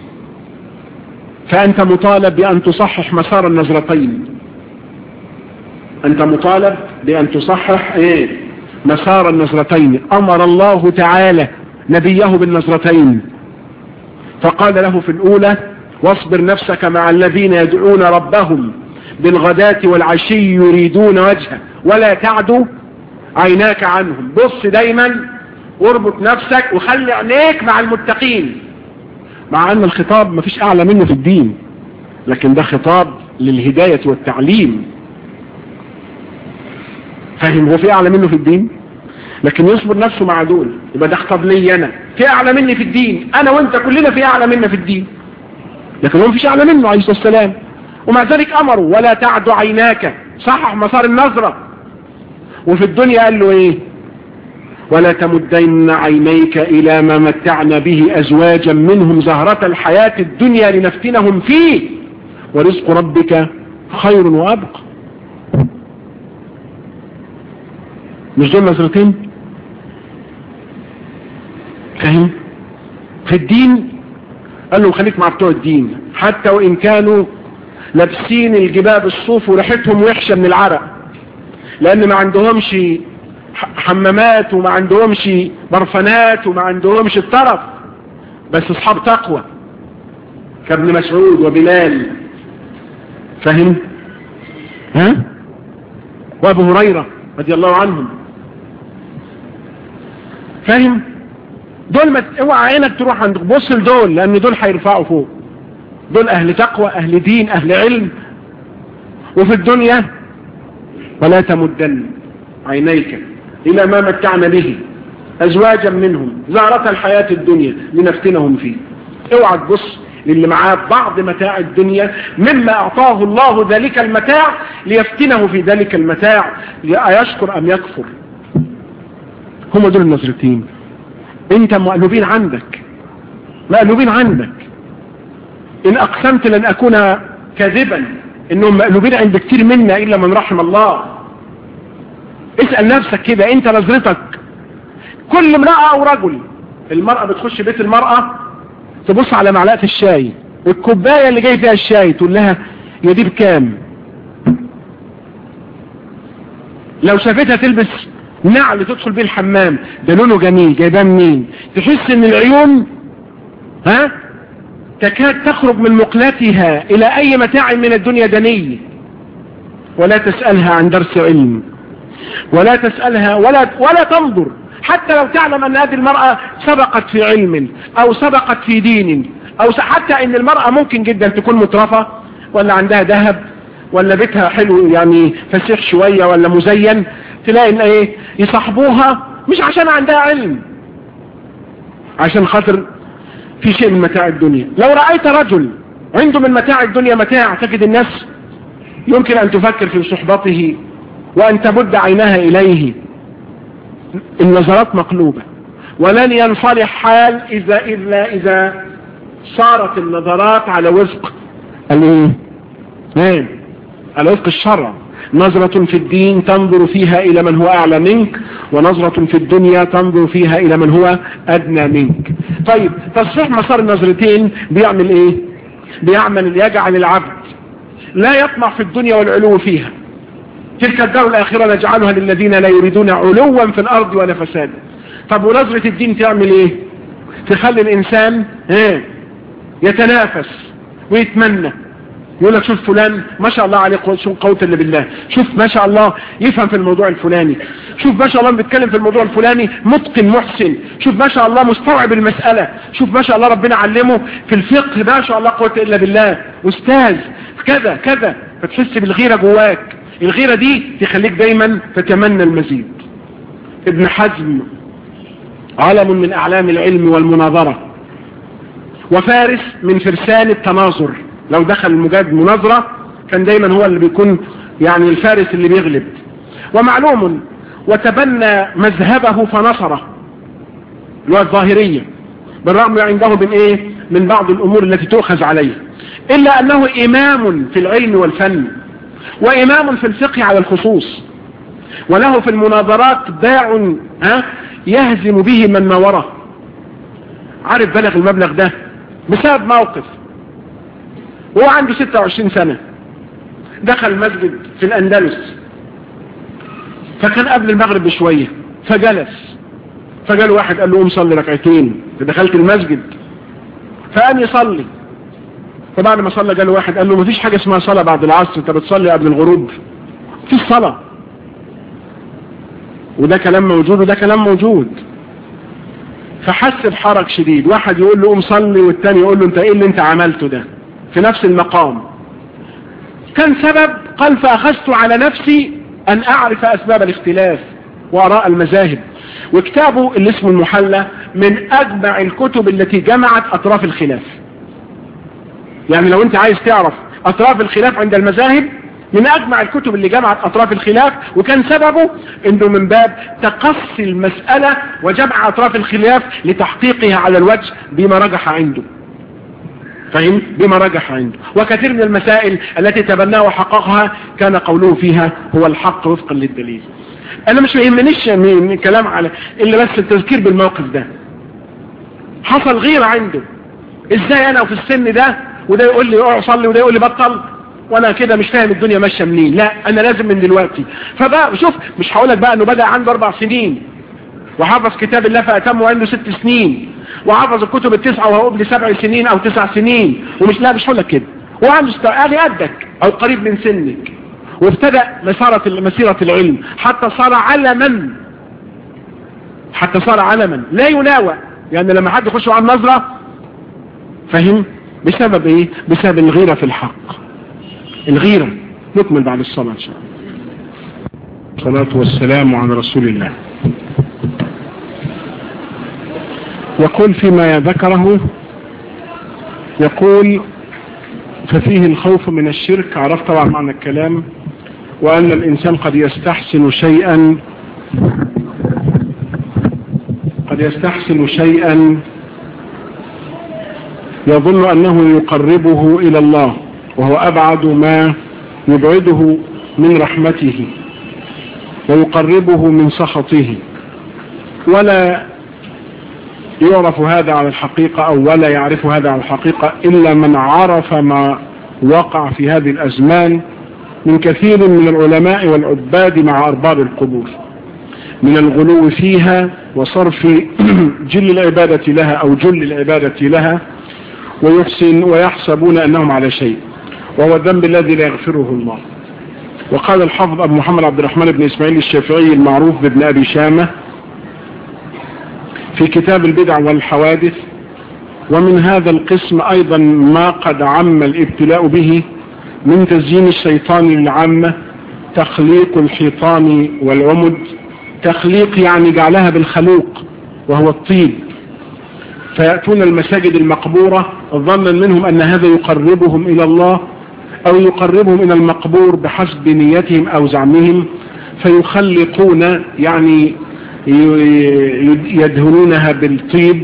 فأنت مطالب بأن تصحح مسار النظرتين أنت مطالب بأن تصحح إيه؟ مسار النظرتين أمر الله تعالى نبيه بالنظرتين فقال له في الأولى واصبر نفسك مع الذين يدعون ربهم بالغداة والعشي يريدون وجهه ولا تعدو عيناك عنهم بص دايما واربط نفسك وخلي عينيك مع المتقين مع ان الخطاب ما فيش اعلى منه في الدين لكن ده خطاب للهداية والتعليم فاهم هو في اعلى منه في الدين لكن يصبر نفسه مع دول يبقى ده خطاب لي انا في اعلى مني في الدين انا وانت كلنا في اعلى منا في الدين لكن هو مفيش اعلى منه عليه الصلاه والسلام ومع ذلك امروا ولا تعد عيناك صحح مسار النظره وفي الدنيا قال له ايه ولا تمدن عينيك الى ما متعنا به ازواجا منهم زهرة الحياة الدنيا لنفتنهم فيه ورزق ربك خير وابقى مش دول نظرتين فاهم في الدين قال له خليك مع بتوع الدين حتى وان كانوا لابسين الجباب الصوف وريحتهم وحشه من العرق لان ما عندهمش حمامات وما عندهمش برفانات وما عندهمش الطرف بس اصحاب تقوى كابن مسعود وبلال فاهم ها وابو هريره رضي الله عنهم فاهم دول ما اوعى عينك تروح عند بص لدول لان دول هيرفعوا فوق دول اهل تقوى اهل دين اهل علم وفي الدنيا ولا تمدن عينيك الى ما متعنا به ازواجا منهم زهرة الحياة الدنيا لنفتنهم فيه اوعى تبص للي معاه بعض متاع الدنيا مما اعطاه الله ذلك المتاع ليفتنه في ذلك المتاع يشكر ام يكفر هم دول النظرتين انت مقلوبين عندك مقلوبين عندك ان اقسمت لن اكون كاذبا انهم مقلوبين عند كتير منا الا من رحم الله اسأل نفسك كده انت نظرتك كل امرأة او رجل المرأة بتخش بيت المرأة تبص على معلقة الشاي الكوباية اللي جاي فيها الشاي تقول لها يا دي بكام لو شافتها تلبس نعل تدخل بيه الحمام ده لونه جميل جايباه منين تحس ان العيون ها تكاد تخرج من مقلتها الى اي متاع من الدنيا دني ولا تسألها عن درس علم ولا تسألها ولا ولا تنظر حتى لو تعلم ان هذه المرأة سبقت في علم او سبقت في دين او حتى ان المرأة ممكن جدا تكون مترفة ولا عندها ذهب ولا بيتها حلو يعني فسيح شوية ولا مزين تلاقي ان ايه يصاحبوها مش عشان عندها علم عشان خاطر في شيء من متاع الدنيا لو رأيت رجل عنده من متاع الدنيا متاع تجد الناس يمكن ان تفكر في صحبته وان تمد عينها اليه النظرات مقلوبة ولن ينصلح حال اذا اذا اذا صارت النظرات على وفق الايه ايه على وفق الشرع نظرة في الدين تنظر فيها الى من هو اعلى منك ونظرة في الدنيا تنظر فيها الى من هو ادنى منك طيب تصحيح مسار النظرتين بيعمل ايه بيعمل يجعل العبد لا يطمع في الدنيا والعلو فيها تلك الدار الآخرة نجعلها للذين لا يريدون علوا في الأرض ولا فسادا طب ونظرة الدين تعمل ايه تخلي الإنسان ايه يتنافس ويتمنى يقول لك شوف فلان ما شاء الله عليه قوة الا بالله شوف ما شاء الله يفهم في الموضوع الفلاني شوف ما شاء الله بيتكلم في الموضوع الفلاني متقن محسن شوف ما شاء الله مستوعب المسألة شوف ما شاء الله ربنا علمه في الفقه ما شاء الله قوة الا بالله استاذ كذا كذا فتحس بالغيرة جواك الغيرة دي تخليك دايما تتمنى المزيد ابن حزم علم من اعلام العلم والمناظرة وفارس من فرسان التناظر لو دخل المجاد مناظرة كان دايما هو اللي بيكون يعني الفارس اللي بيغلب ومعلوم وتبنى مذهبه فنصره اللي هو الظاهرية بالرغم عنده من ايه من بعض الامور التي تؤخذ عليه الا انه امام في العلم والفن وامام في الفقه على الخصوص وله في المناظرات باع ها يهزم به من نوره عارف بلغ المبلغ ده بسبب موقف وهو عنده 26 سنة دخل مسجد في الأندلس فكان قبل المغرب بشوية فجلس فجاله واحد قال له قوم صلي ركعتين فدخلت المسجد فقام يصلي فبعد ما صلى جاله واحد قال له مفيش حاجة اسمها صلاة بعد العصر انت بتصلي قبل الغروب في صلاة وده كلام موجود وده كلام موجود فحس بحرج شديد واحد يقول له قوم صلي والتاني يقول له انت ايه اللي انت عملته ده في نفس المقام كان سبب قال فأخذت على نفسي أن أعرف أسباب الاختلاف وأراء المذاهب وكتابه اللي اسمه المحلى من أجمع الكتب التي جمعت أطراف الخلاف يعني لو انت عايز تعرف اطراف الخلاف عند المذاهب من اجمع الكتب اللي جمعت اطراف الخلاف وكان سببه انه من باب تقصي المسألة وجمع اطراف الخلاف لتحقيقها على الوجه بما رجح عنده فهم بما رجح عنده وكثير من المسائل التي تبناها وحققها كان قوله فيها هو الحق وفقا للدليل انا مش يهمنيش من الكلام على الا بس التذكير بالموقف ده حصل غيرة عنده ازاي انا في السن ده وده يقول لي اقعد صلي وده يقول لي بطل وانا كده مش فاهم الدنيا ماشيه منين لا انا لازم من دلوقتي فبقى شوف مش هقول لك بقى انه بدا عنده اربع سنين وحفظ كتاب الله فاتم وعنده ست سنين وحفظ الكتب التسعه وهو ابن سبع سنين او تسع سنين ومش لا مش هقول لك كده وعنده يعني قدك او قريب من سنك وابتدأ مسيرة مسيرة العلم حتى صار علما حتى صار علما لا يناوى يعني لما حد يخش على النظرة فهم بسبب ايه بسبب الغيرة في الحق الغيرة نكمل بعد الصلاة ان شاء الله الصلاة والسلام على رسول الله يقول فيما ذكره يقول ففيه الخوف من الشرك عرفت طبعا معنى الكلام وأن الإنسان قد يستحسن شيئا قد يستحسن شيئا يظن أنه يقربه إلى الله وهو أبعد ما يبعده من رحمته ويقربه من سخطه ولا يعرف هذا على الحقيقة أو ولا يعرف هذا على الحقيقة إلا من عرف ما وقع في هذه الأزمان من كثير من العلماء والعباد مع أرباب القبور من الغلو فيها وصرف جل العبادة لها أو جل العبادة لها ويحسن ويحسبون أنهم على شيء وهو الذنب الذي لا يغفره الله وقال الحافظ أبو محمد عبد الرحمن بن إسماعيل الشافعي المعروف بابن أبي شامة في كتاب البدع والحوادث ومن هذا القسم أيضا ما قد عم الابتلاء به من تزيين الشيطان للعامة تخليق الحيطان والعمد تخليق يعني جعلها بالخلوق وهو الطيب فيأتون المساجد المقبورة ظنا منهم أن هذا يقربهم إلى الله أو يقربهم إلى المقبور بحسب نيتهم أو زعمهم فيخلقون يعني يدهنونها بالطيب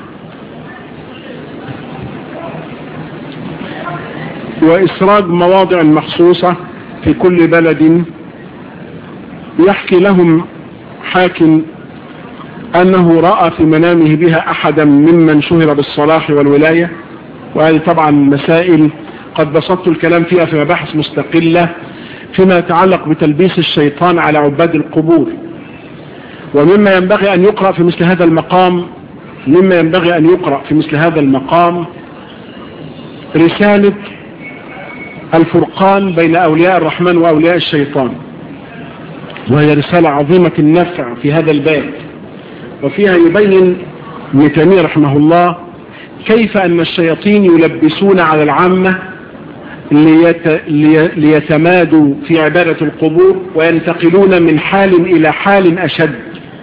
وإسراج مواضع مخصوصة في كل بلد يحكي لهم حاكم أنه رأى في منامه بها أحدا ممن شهر بالصلاح والولاية وهذه طبعا مسائل قد بسطت الكلام فيها في مباحث مستقلة فيما يتعلق بتلبيس الشيطان على عباد القبور ومما ينبغي أن يقرأ في مثل هذا المقام مما ينبغي أن يقرأ في مثل هذا المقام رسالة الفرقان بين أولياء الرحمن وأولياء الشيطان وهي رسالة عظيمة النفع في هذا الباب وفيها يبين ابن تيمية رحمه الله كيف أن الشياطين يلبسون على العامة ليت... لي... ليتمادوا في عبادة القبور وينتقلون من حال إلى حال أشد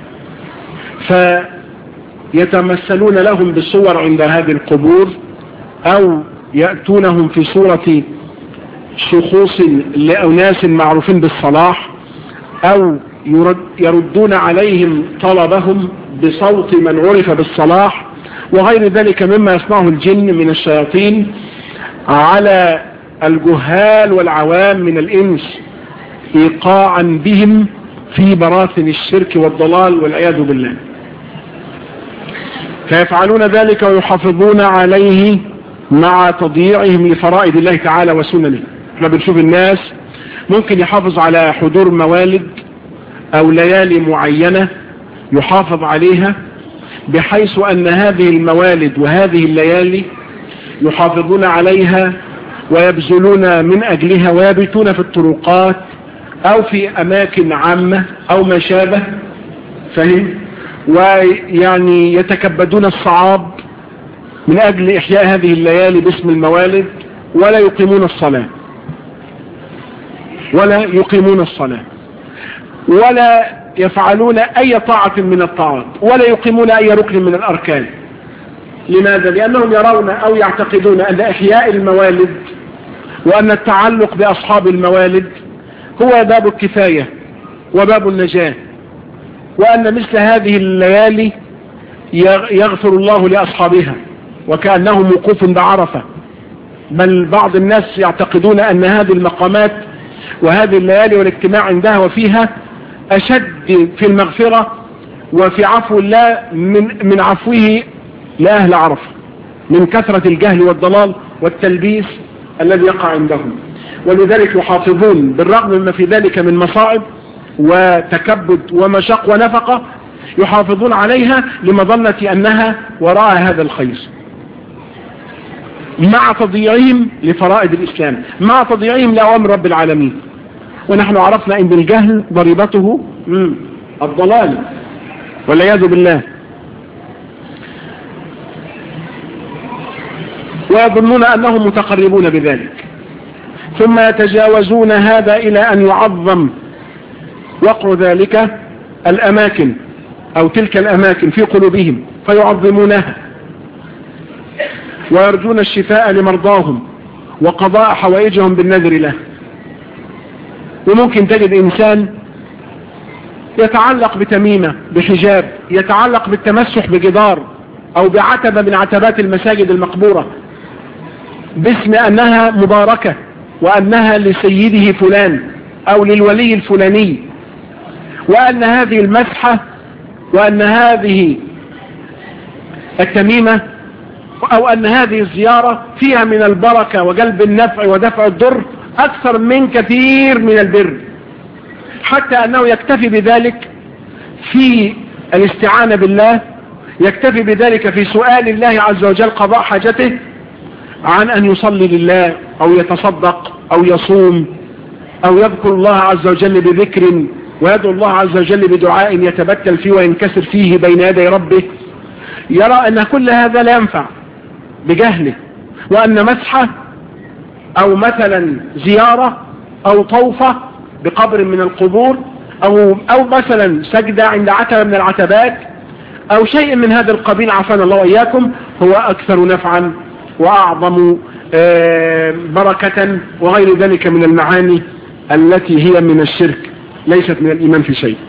فيتمثلون لهم بالصور عند هذه القبور أو يأتونهم في صورة شخوص لأناس معروفين بالصلاح أو يرد يردون عليهم طلبهم بصوت من عرف بالصلاح وغير ذلك مما يصنعه الجن من الشياطين على الجهال والعوام من الإنس إيقاعا بهم في براثن الشرك والضلال والعياذ بالله فيفعلون ذلك ويحافظون عليه مع تضييعهم لفرائض الله تعالى وسننه احنا بنشوف الناس ممكن يحافظ على حضور موالد او ليالي معينة يحافظ عليها بحيث ان هذه الموالد وهذه الليالي يحافظون عليها ويبذلون من اجلها ويبيتون في الطرقات او في اماكن عامة او ما شابه فهم ويعني يتكبدون الصعاب من اجل احياء هذه الليالي باسم الموالد ولا يقيمون الصلاة ولا يقيمون الصلاة ولا يفعلون اي طاعة من الطاعات ولا يقيمون اي ركن من الاركان لماذا؟ لأنهم يرون أو يعتقدون أن إحياء الموالد وأن التعلق بأصحاب الموالد هو باب الكفاية وباب النجاة وأن مثل هذه الليالي يغفر الله لأصحابها وكأنهم وقوف بعرفة بل بعض الناس يعتقدون أن هذه المقامات وهذه الليالي والاجتماع عندها وفيها أشد في المغفرة وفي عفو الله من, من عفوه لأهل عرفة من كثرة الجهل والضلال والتلبيس الذي يقع عندهم ولذلك يحافظون بالرغم مما في ذلك من مصائب وتكبد ومشق ونفقة يحافظون عليها لمظنة أنها وراء هذا الخير مع تضييعهم لفرائض الإسلام مع تضييعهم لأوامر رب العالمين ونحن عرفنا أن الجهل ضريبته الضلال والعياذ بالله ويظنون أنهم متقربون بذلك ثم يتجاوزون هذا إلى أن يعظم وقع ذلك الأماكن أو تلك الأماكن في قلوبهم فيعظمونها ويرجون الشفاء لمرضاهم وقضاء حوائجهم بالنذر له وممكن تجد إنسان يتعلق بتميمة بحجاب يتعلق بالتمسح بجدار أو بعتبة من عتبات المساجد المقبورة باسم أنها مباركة وأنها لسيده فلان أو للولي الفلاني وأن هذه المسحة وأن هذه التميمة أو أن هذه الزيارة فيها من البركة وجلب النفع ودفع الضر أكثر من كثير من البر حتى أنه يكتفي بذلك في الاستعانة بالله يكتفي بذلك في سؤال الله عز وجل قضاء حاجته عن أن يصلي لله أو يتصدق أو يصوم أو يذكر الله عز وجل بذكر ويدعو الله عز وجل بدعاء يتبتل فيه وينكسر فيه بين يدي ربه يرى أن كل هذا لا ينفع بجهله وأن مسحة أو مثلا زيارة أو طوفة بقبر من القبور أو, أو مثلا سجدة عند عتبة من العتبات أو شيء من هذا القبيل عفانا الله وإياكم هو أكثر نفعا وأعظم بركة وغير ذلك من المعاني التي هي من الشرك ليست من الإيمان في شيء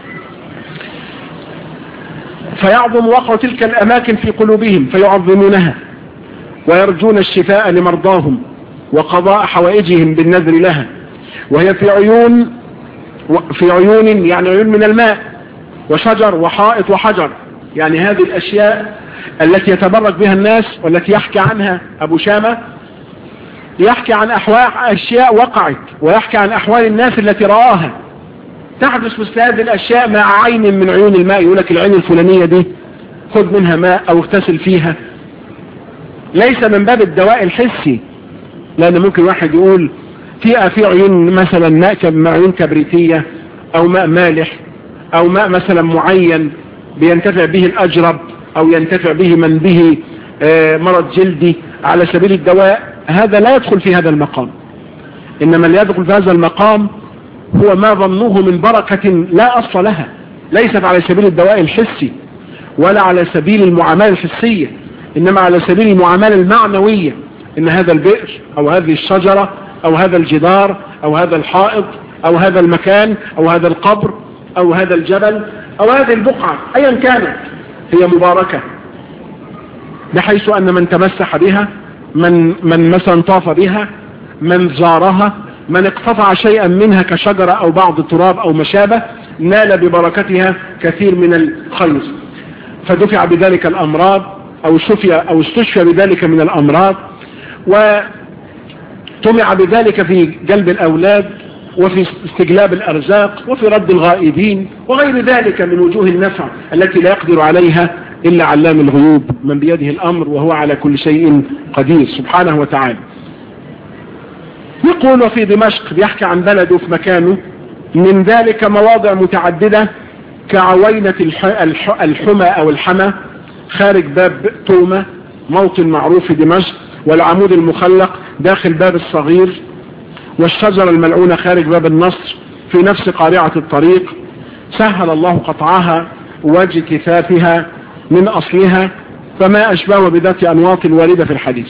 فيعظم وقع تلك الأماكن في قلوبهم فيعظمونها ويرجون الشفاء لمرضاهم وقضاء حوائجهم بالنذر لها وهي في عيون في عيون يعني عيون من الماء وشجر وحائط وحجر يعني هذه الأشياء التي يتبرك بها الناس والتي يحكي عنها أبو شامة يحكي عن أحوال أشياء وقعت ويحكي عن أحوال الناس التي رآها تحدث مثل هذه الأشياء مع عين من عيون الماء يقول لك العين الفلانية دي خذ منها ماء أو اغتسل فيها ليس من باب الدواء الحسي لأن ممكن واحد يقول في في عيون مثلا ماء عيون كبريتية أو ماء مالح أو ماء مثلا معين بينتفع به الأجرب أو ينتفع به من به مرض جلدي على سبيل الدواء هذا لا يدخل في هذا المقام إنما اللي يدخل في هذا المقام هو ما ظنوه من بركة لا أصل لها ليست على سبيل الدواء الحسي ولا على سبيل المعاملة الحسية إنما على سبيل المعاملة المعنوية إن هذا البئر أو هذه الشجرة أو هذا الجدار أو هذا الحائط أو هذا المكان أو هذا القبر أو هذا الجبل أو هذه البقعة أيا كانت هي مباركة بحيث أن من تمسح بها من, من مثلا طاف بها من زارها من اقتطع شيئا منها كشجرة أو بعض التراب أو مشابه نال ببركتها كثير من الخير فدفع بذلك الأمراض أو شفي أو استشفى بذلك من الأمراض وطمع بذلك في جلب الأولاد وفي استجلاب الأرزاق وفي رد الغائبين وغير ذلك من وجوه النفع التي لا يقدر عليها إلا علام الغيوب من بيده الأمر وهو على كل شيء قدير سبحانه وتعالى يقول وفي دمشق بيحكي عن بلده في مكانه من ذلك مواضع متعددة كعوينة الحمى أو الحمى خارج باب تومة موطن معروف في دمشق والعمود المخلق داخل باب الصغير والشجرة الملعونة خارج باب النصر في نفس قارعة الطريق سهل الله قطعها واجتثاثها من أصلها فما أشبه بذات أنواط الواردة في الحديث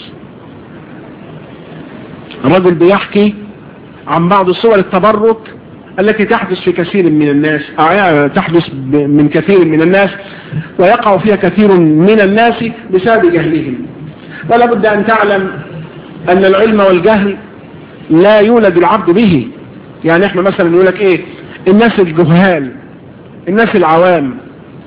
الرجل بيحكي عن بعض صور التبرك التي تحدث في كثير من الناس أو تحدث من كثير من الناس ويقع فيها كثير من الناس بسبب جهلهم ولا بد أن تعلم أن العلم والجهل لا يولد العبد به يعني احنا مثلا نقول لك ايه الناس الجهال الناس العوام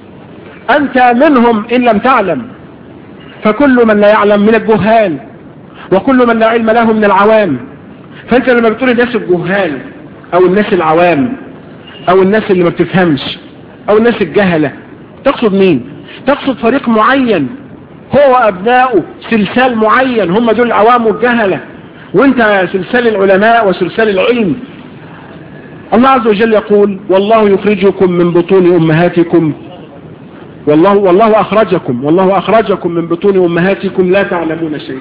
انت منهم ان لم تعلم فكل من لا يعلم من الجهال وكل من لا علم له من العوام فانت لما بتقول الناس الجهال او الناس العوام او الناس اللي ما بتفهمش او الناس الجهلة تقصد مين تقصد فريق معين هو ابناؤه سلسال معين هم دول العوام والجهلة وانت سلسال العلماء وسلسال العلم الله عز وجل يقول والله يخرجكم من بطون امهاتكم والله والله اخرجكم والله اخرجكم من بطون امهاتكم لا تعلمون شيئا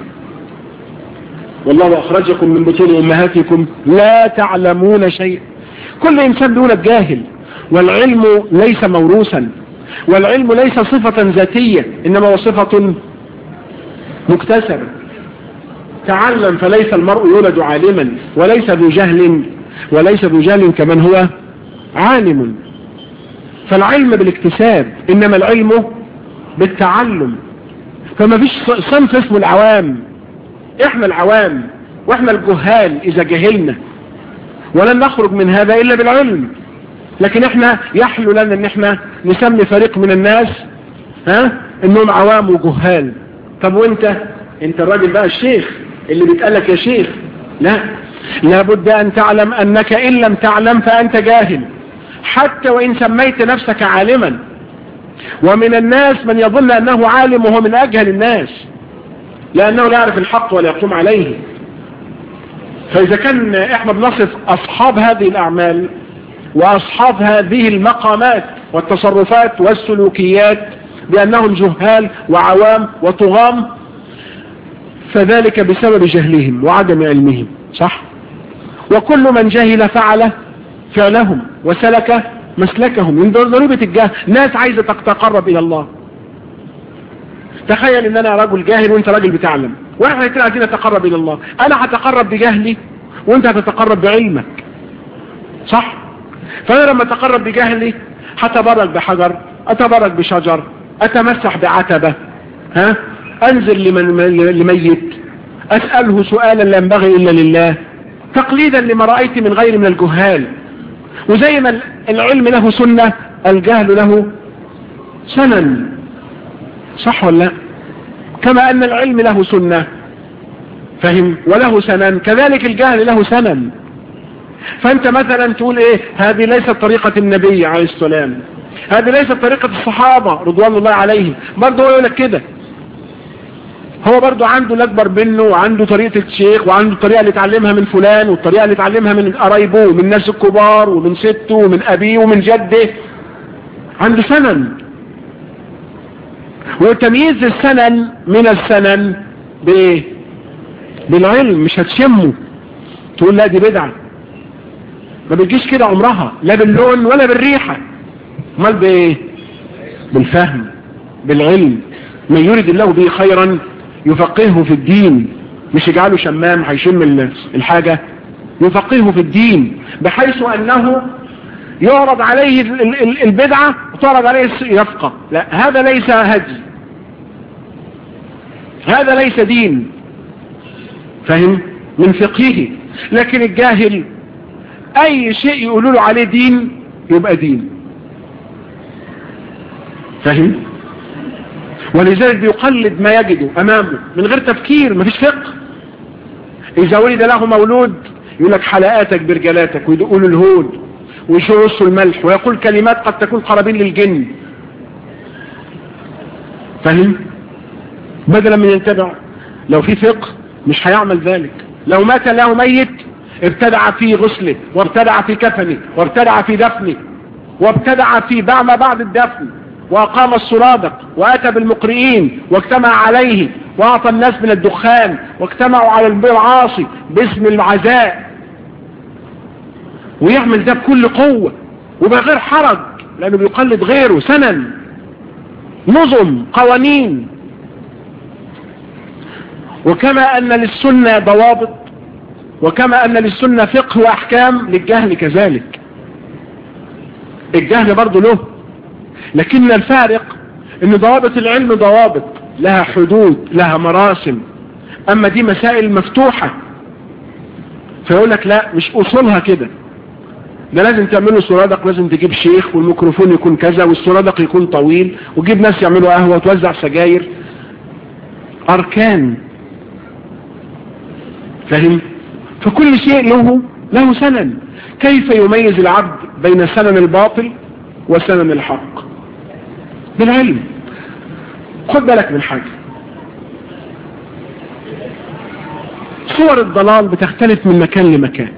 والله اخرجكم من بطون امهاتكم لا تعلمون شيئا كل انسان بيقول جاهل والعلم ليس موروثا والعلم ليس صفة ذاتية انما هو صفة مكتسبة تعلم فليس المرء يولد عالما وليس ذو جهل وليس ذو جهل كمن هو عالم فالعلم بالاكتساب انما العلم بالتعلم فما فيش صنف اسمه العوام احنا العوام واحنا الجهال اذا جهلنا ولن نخرج من هذا الا بالعلم لكن احنا يحلو لنا ان احنا نسمي فريق من الناس ها انهم عوام وجهال طب وانت انت الراجل بقى الشيخ اللي بيتقالك يا شيخ لا لابد ان تعلم انك ان لم تعلم فانت جاهل حتى وان سميت نفسك عالما ومن الناس من يظن انه عالم وهو من اجهل الناس لانه لا يعرف الحق ولا يقوم عليه فاذا كان احنا بنصف اصحاب هذه الاعمال واصحاب هذه المقامات والتصرفات والسلوكيات بانهم جهال وعوام وطغام فذلك بسبب جهلهم وعدم علمهم صح وكل من جهل فعل فعلهم وسلك مسلكهم من ضريبة الجهل ناس عايزة تتقرب الى الله تخيل ان انا رجل جاهل وانت راجل بتعلم واحنا الاثنين عايزين نتقرب الى الله انا هتقرب بجهلي وانت هتتقرب بعلمك صح فانا لما اتقرب بجهلي هتبرك بحجر اتبرك بشجر اتمسح بعتبة ها انزل لمن لميت اسأله سؤالا لا ينبغي الا لله تقليدا لما رأيت من غير من الجهال وزي ما العلم له سنة الجهل له سنن صح ولا لا كما ان العلم له سنة فهم وله سنن كذلك الجهل له سنن فانت مثلا تقول ايه هذه ليست طريقة النبي عليه السلام هذه ليست طريقة الصحابة رضوان الله عليهم برضه هو يقول لك كده هو برضه عنده الاكبر منه وعنده طريقة الشيخ وعنده الطريقة اللي اتعلمها من فلان والطريقة اللي اتعلمها من قرايبه ومن الناس الكبار ومن سته ومن ابيه ومن جده عنده سنن وتمييز السنن من السنن بايه بالعلم مش هتشمه تقول لا دي بدعة ما بتجيش كده عمرها لا باللون ولا بالريحة امال بايه بالفهم بالعلم من يريد الله به خيرا يفقهه في الدين مش يجعله شمام هيشم الحاجة يفقهه في الدين بحيث انه يعرض عليه البدعة وتعرض عليه يفقه لا هذا ليس هدي هذا ليس دين فهم من فقهه لكن الجاهل اي شيء يقولوا له عليه دين يبقى دين فهم ولذلك بيقلد ما يجده امامه من غير تفكير مفيش فقه اذا ولد له مولود يقول لك حلقاتك برجلاتك ويدقوا له الهود ويشرصوا الملح ويقول كلمات قد تكون قرابين للجن فهم بدلا من ينتبع لو في فقه مش هيعمل ذلك لو مات له ميت ابتدع في غسله وابتدع في كفنه وابتدع في دفنه وابتدع في ما بعد الدفن وأقام السرادق وأتى بالمقرئين واجتمع عليه وأعطى الناس من الدخان واجتمعوا على العاصي باسم العزاء ويعمل ده بكل قوة وبغير حرج لأنه بيقلد غيره سنن نظم قوانين وكما أن للسنة ضوابط وكما أن للسنة فقه وأحكام للجهل كذلك الجهل برضه له لكن الفارق ان ضوابط العلم ضوابط لها حدود لها مراسم اما دي مسائل مفتوحة فيقول لك لا مش اصولها كده ده لازم تعمله سرادق لازم تجيب شيخ والميكروفون يكون كذا والسرادق يكون طويل وتجيب ناس يعملوا قهوة وتوزع سجاير اركان فهم فكل شيء له له سنن كيف يميز العبد بين سنن الباطل وسنن الحق بالعلم خد بالك من حاجة صور الضلال بتختلف من مكان لمكان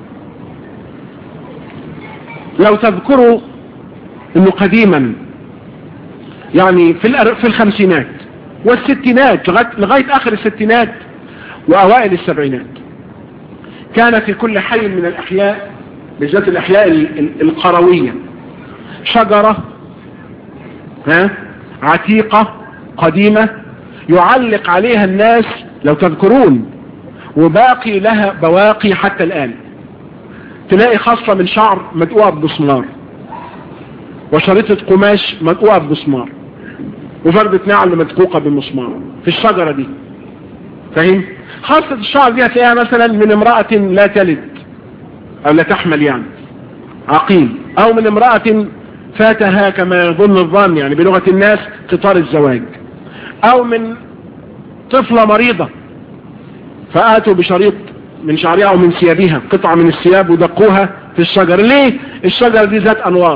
لو تذكروا انه قديما يعني في في الخمسينات والستينات لغاية اخر الستينات واوائل السبعينات كان في كل حي من الاحياء بالذات الاحياء القروية شجرة ها عتيقة قديمة يعلق عليها الناس لو تذكرون وباقي لها بواقي حتى الآن تلاقي خاصة من شعر مدقوعة بمسمار وشريطة قماش مدقوعة بمسمار وفردة نعل مدقوقة بمسمار في الشجرة دي فاهم خاصة الشعر دي هتلاقيها مثلا من امرأة لا تلد او لا تحمل يعني عقيم او من امرأة فاتها كما يظن الظن يعني بلغة الناس قطار الزواج او من طفلة مريضة فآتوا بشريط من شعرها او من ثيابها قطعة من الثياب ودقوها في الشجر ليه الشجرة دي ذات انواط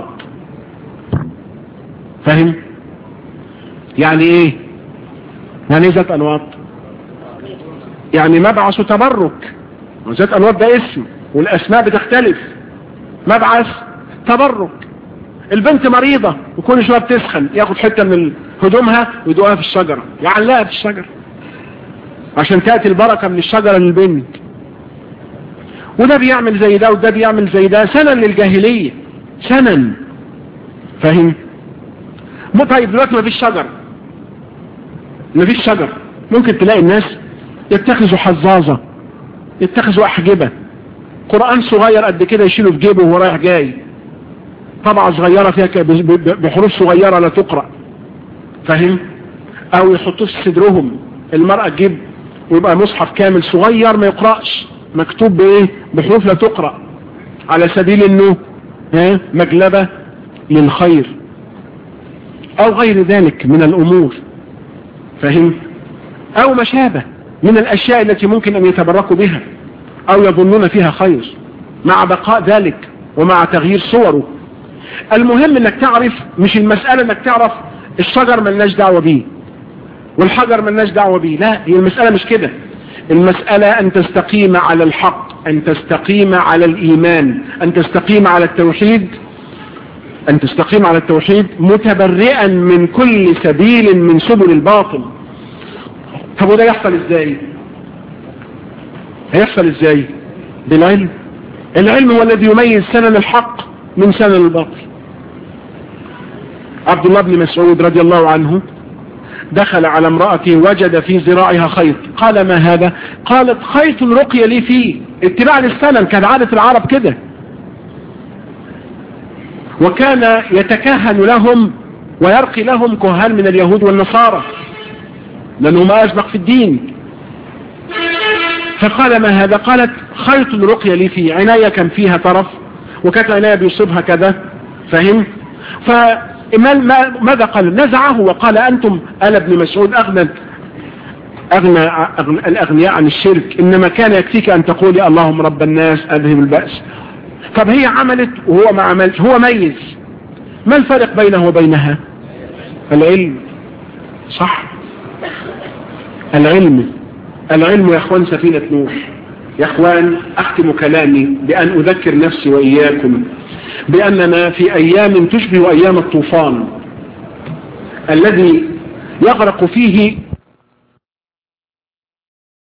فاهم يعني ايه يعني ايه ذات انواط يعني مبعث تبرك وذات انواط ده اسم والاسماء بتختلف مبعث تبرك البنت مريضة وكل شوية بتسخن ياخد حتة من هدومها ويدوها في الشجرة يعلقها في الشجرة عشان تأتي البركة من الشجرة للبنت وده بيعمل زي ده وده بيعمل زي ده سنن للجاهلية سنن فاهم مو طيب دلوقتي ما فيش شجر ما فيش شجر ممكن تلاقي الناس يتخذوا حظاظة يتخذوا أحجبة قرآن صغير قد كده يشيله في جيبه وهو رايح جاي طبعة صغيرة فيها بحروف صغيرة لا تقرأ فاهم او يحطوه في صدرهم المرأة تجيب ويبقى مصحف كامل صغير ما يقرأش مكتوب بايه بحروف لا تقرأ على سبيل انه ها مجلبة للخير او غير ذلك من الامور فاهم او ما شابه من الاشياء التي ممكن ان يتبركوا بها او يظنون فيها خير مع بقاء ذلك ومع تغيير صوره المهم انك تعرف مش المسألة انك تعرف الشجر ملناش دعوة بيه والحجر ملناش دعوة بيه لا هي المسألة مش كده المسألة ان تستقيم على الحق ان تستقيم على الايمان ان تستقيم على التوحيد ان تستقيم على التوحيد متبرئا من كل سبيل من سبل الباطل طب وده يحصل ازاي هيحصل ازاي بالعلم العلم هو الذي يميز سنن الحق من سنن الباطل عبد الله بن مسعود رضي الله عنه دخل على امرأته وجد في ذراعها خيط قال ما هذا قالت خيط رقي لي فيه اتباع للسنن كان عادة العرب كده وكان يتكهن لهم ويرقي لهم كهان من اليهود والنصارى لأنه ما أسبق في الدين فقال ما هذا قالت خيط رقي لي فيه عناية كان فيها طرف وكانت عناية بيصيبها كذا فهم فماذا قال نزعه وقال أنتم أنا ابن مسعود أغنى أغنى, أغنى الأغنياء عن الشرك إنما كان يكفيك أن تقولي اللهم رب الناس أذهب البأس طب هي عملت وهو ما عملش هو ميز ما الفرق بينه وبينها العلم صح العلم العلم يا اخوان سفينة نوح يا اخوان اختم كلامي بان اذكر نفسي واياكم باننا في ايام تشبه ايام الطوفان الذي يغرق فيه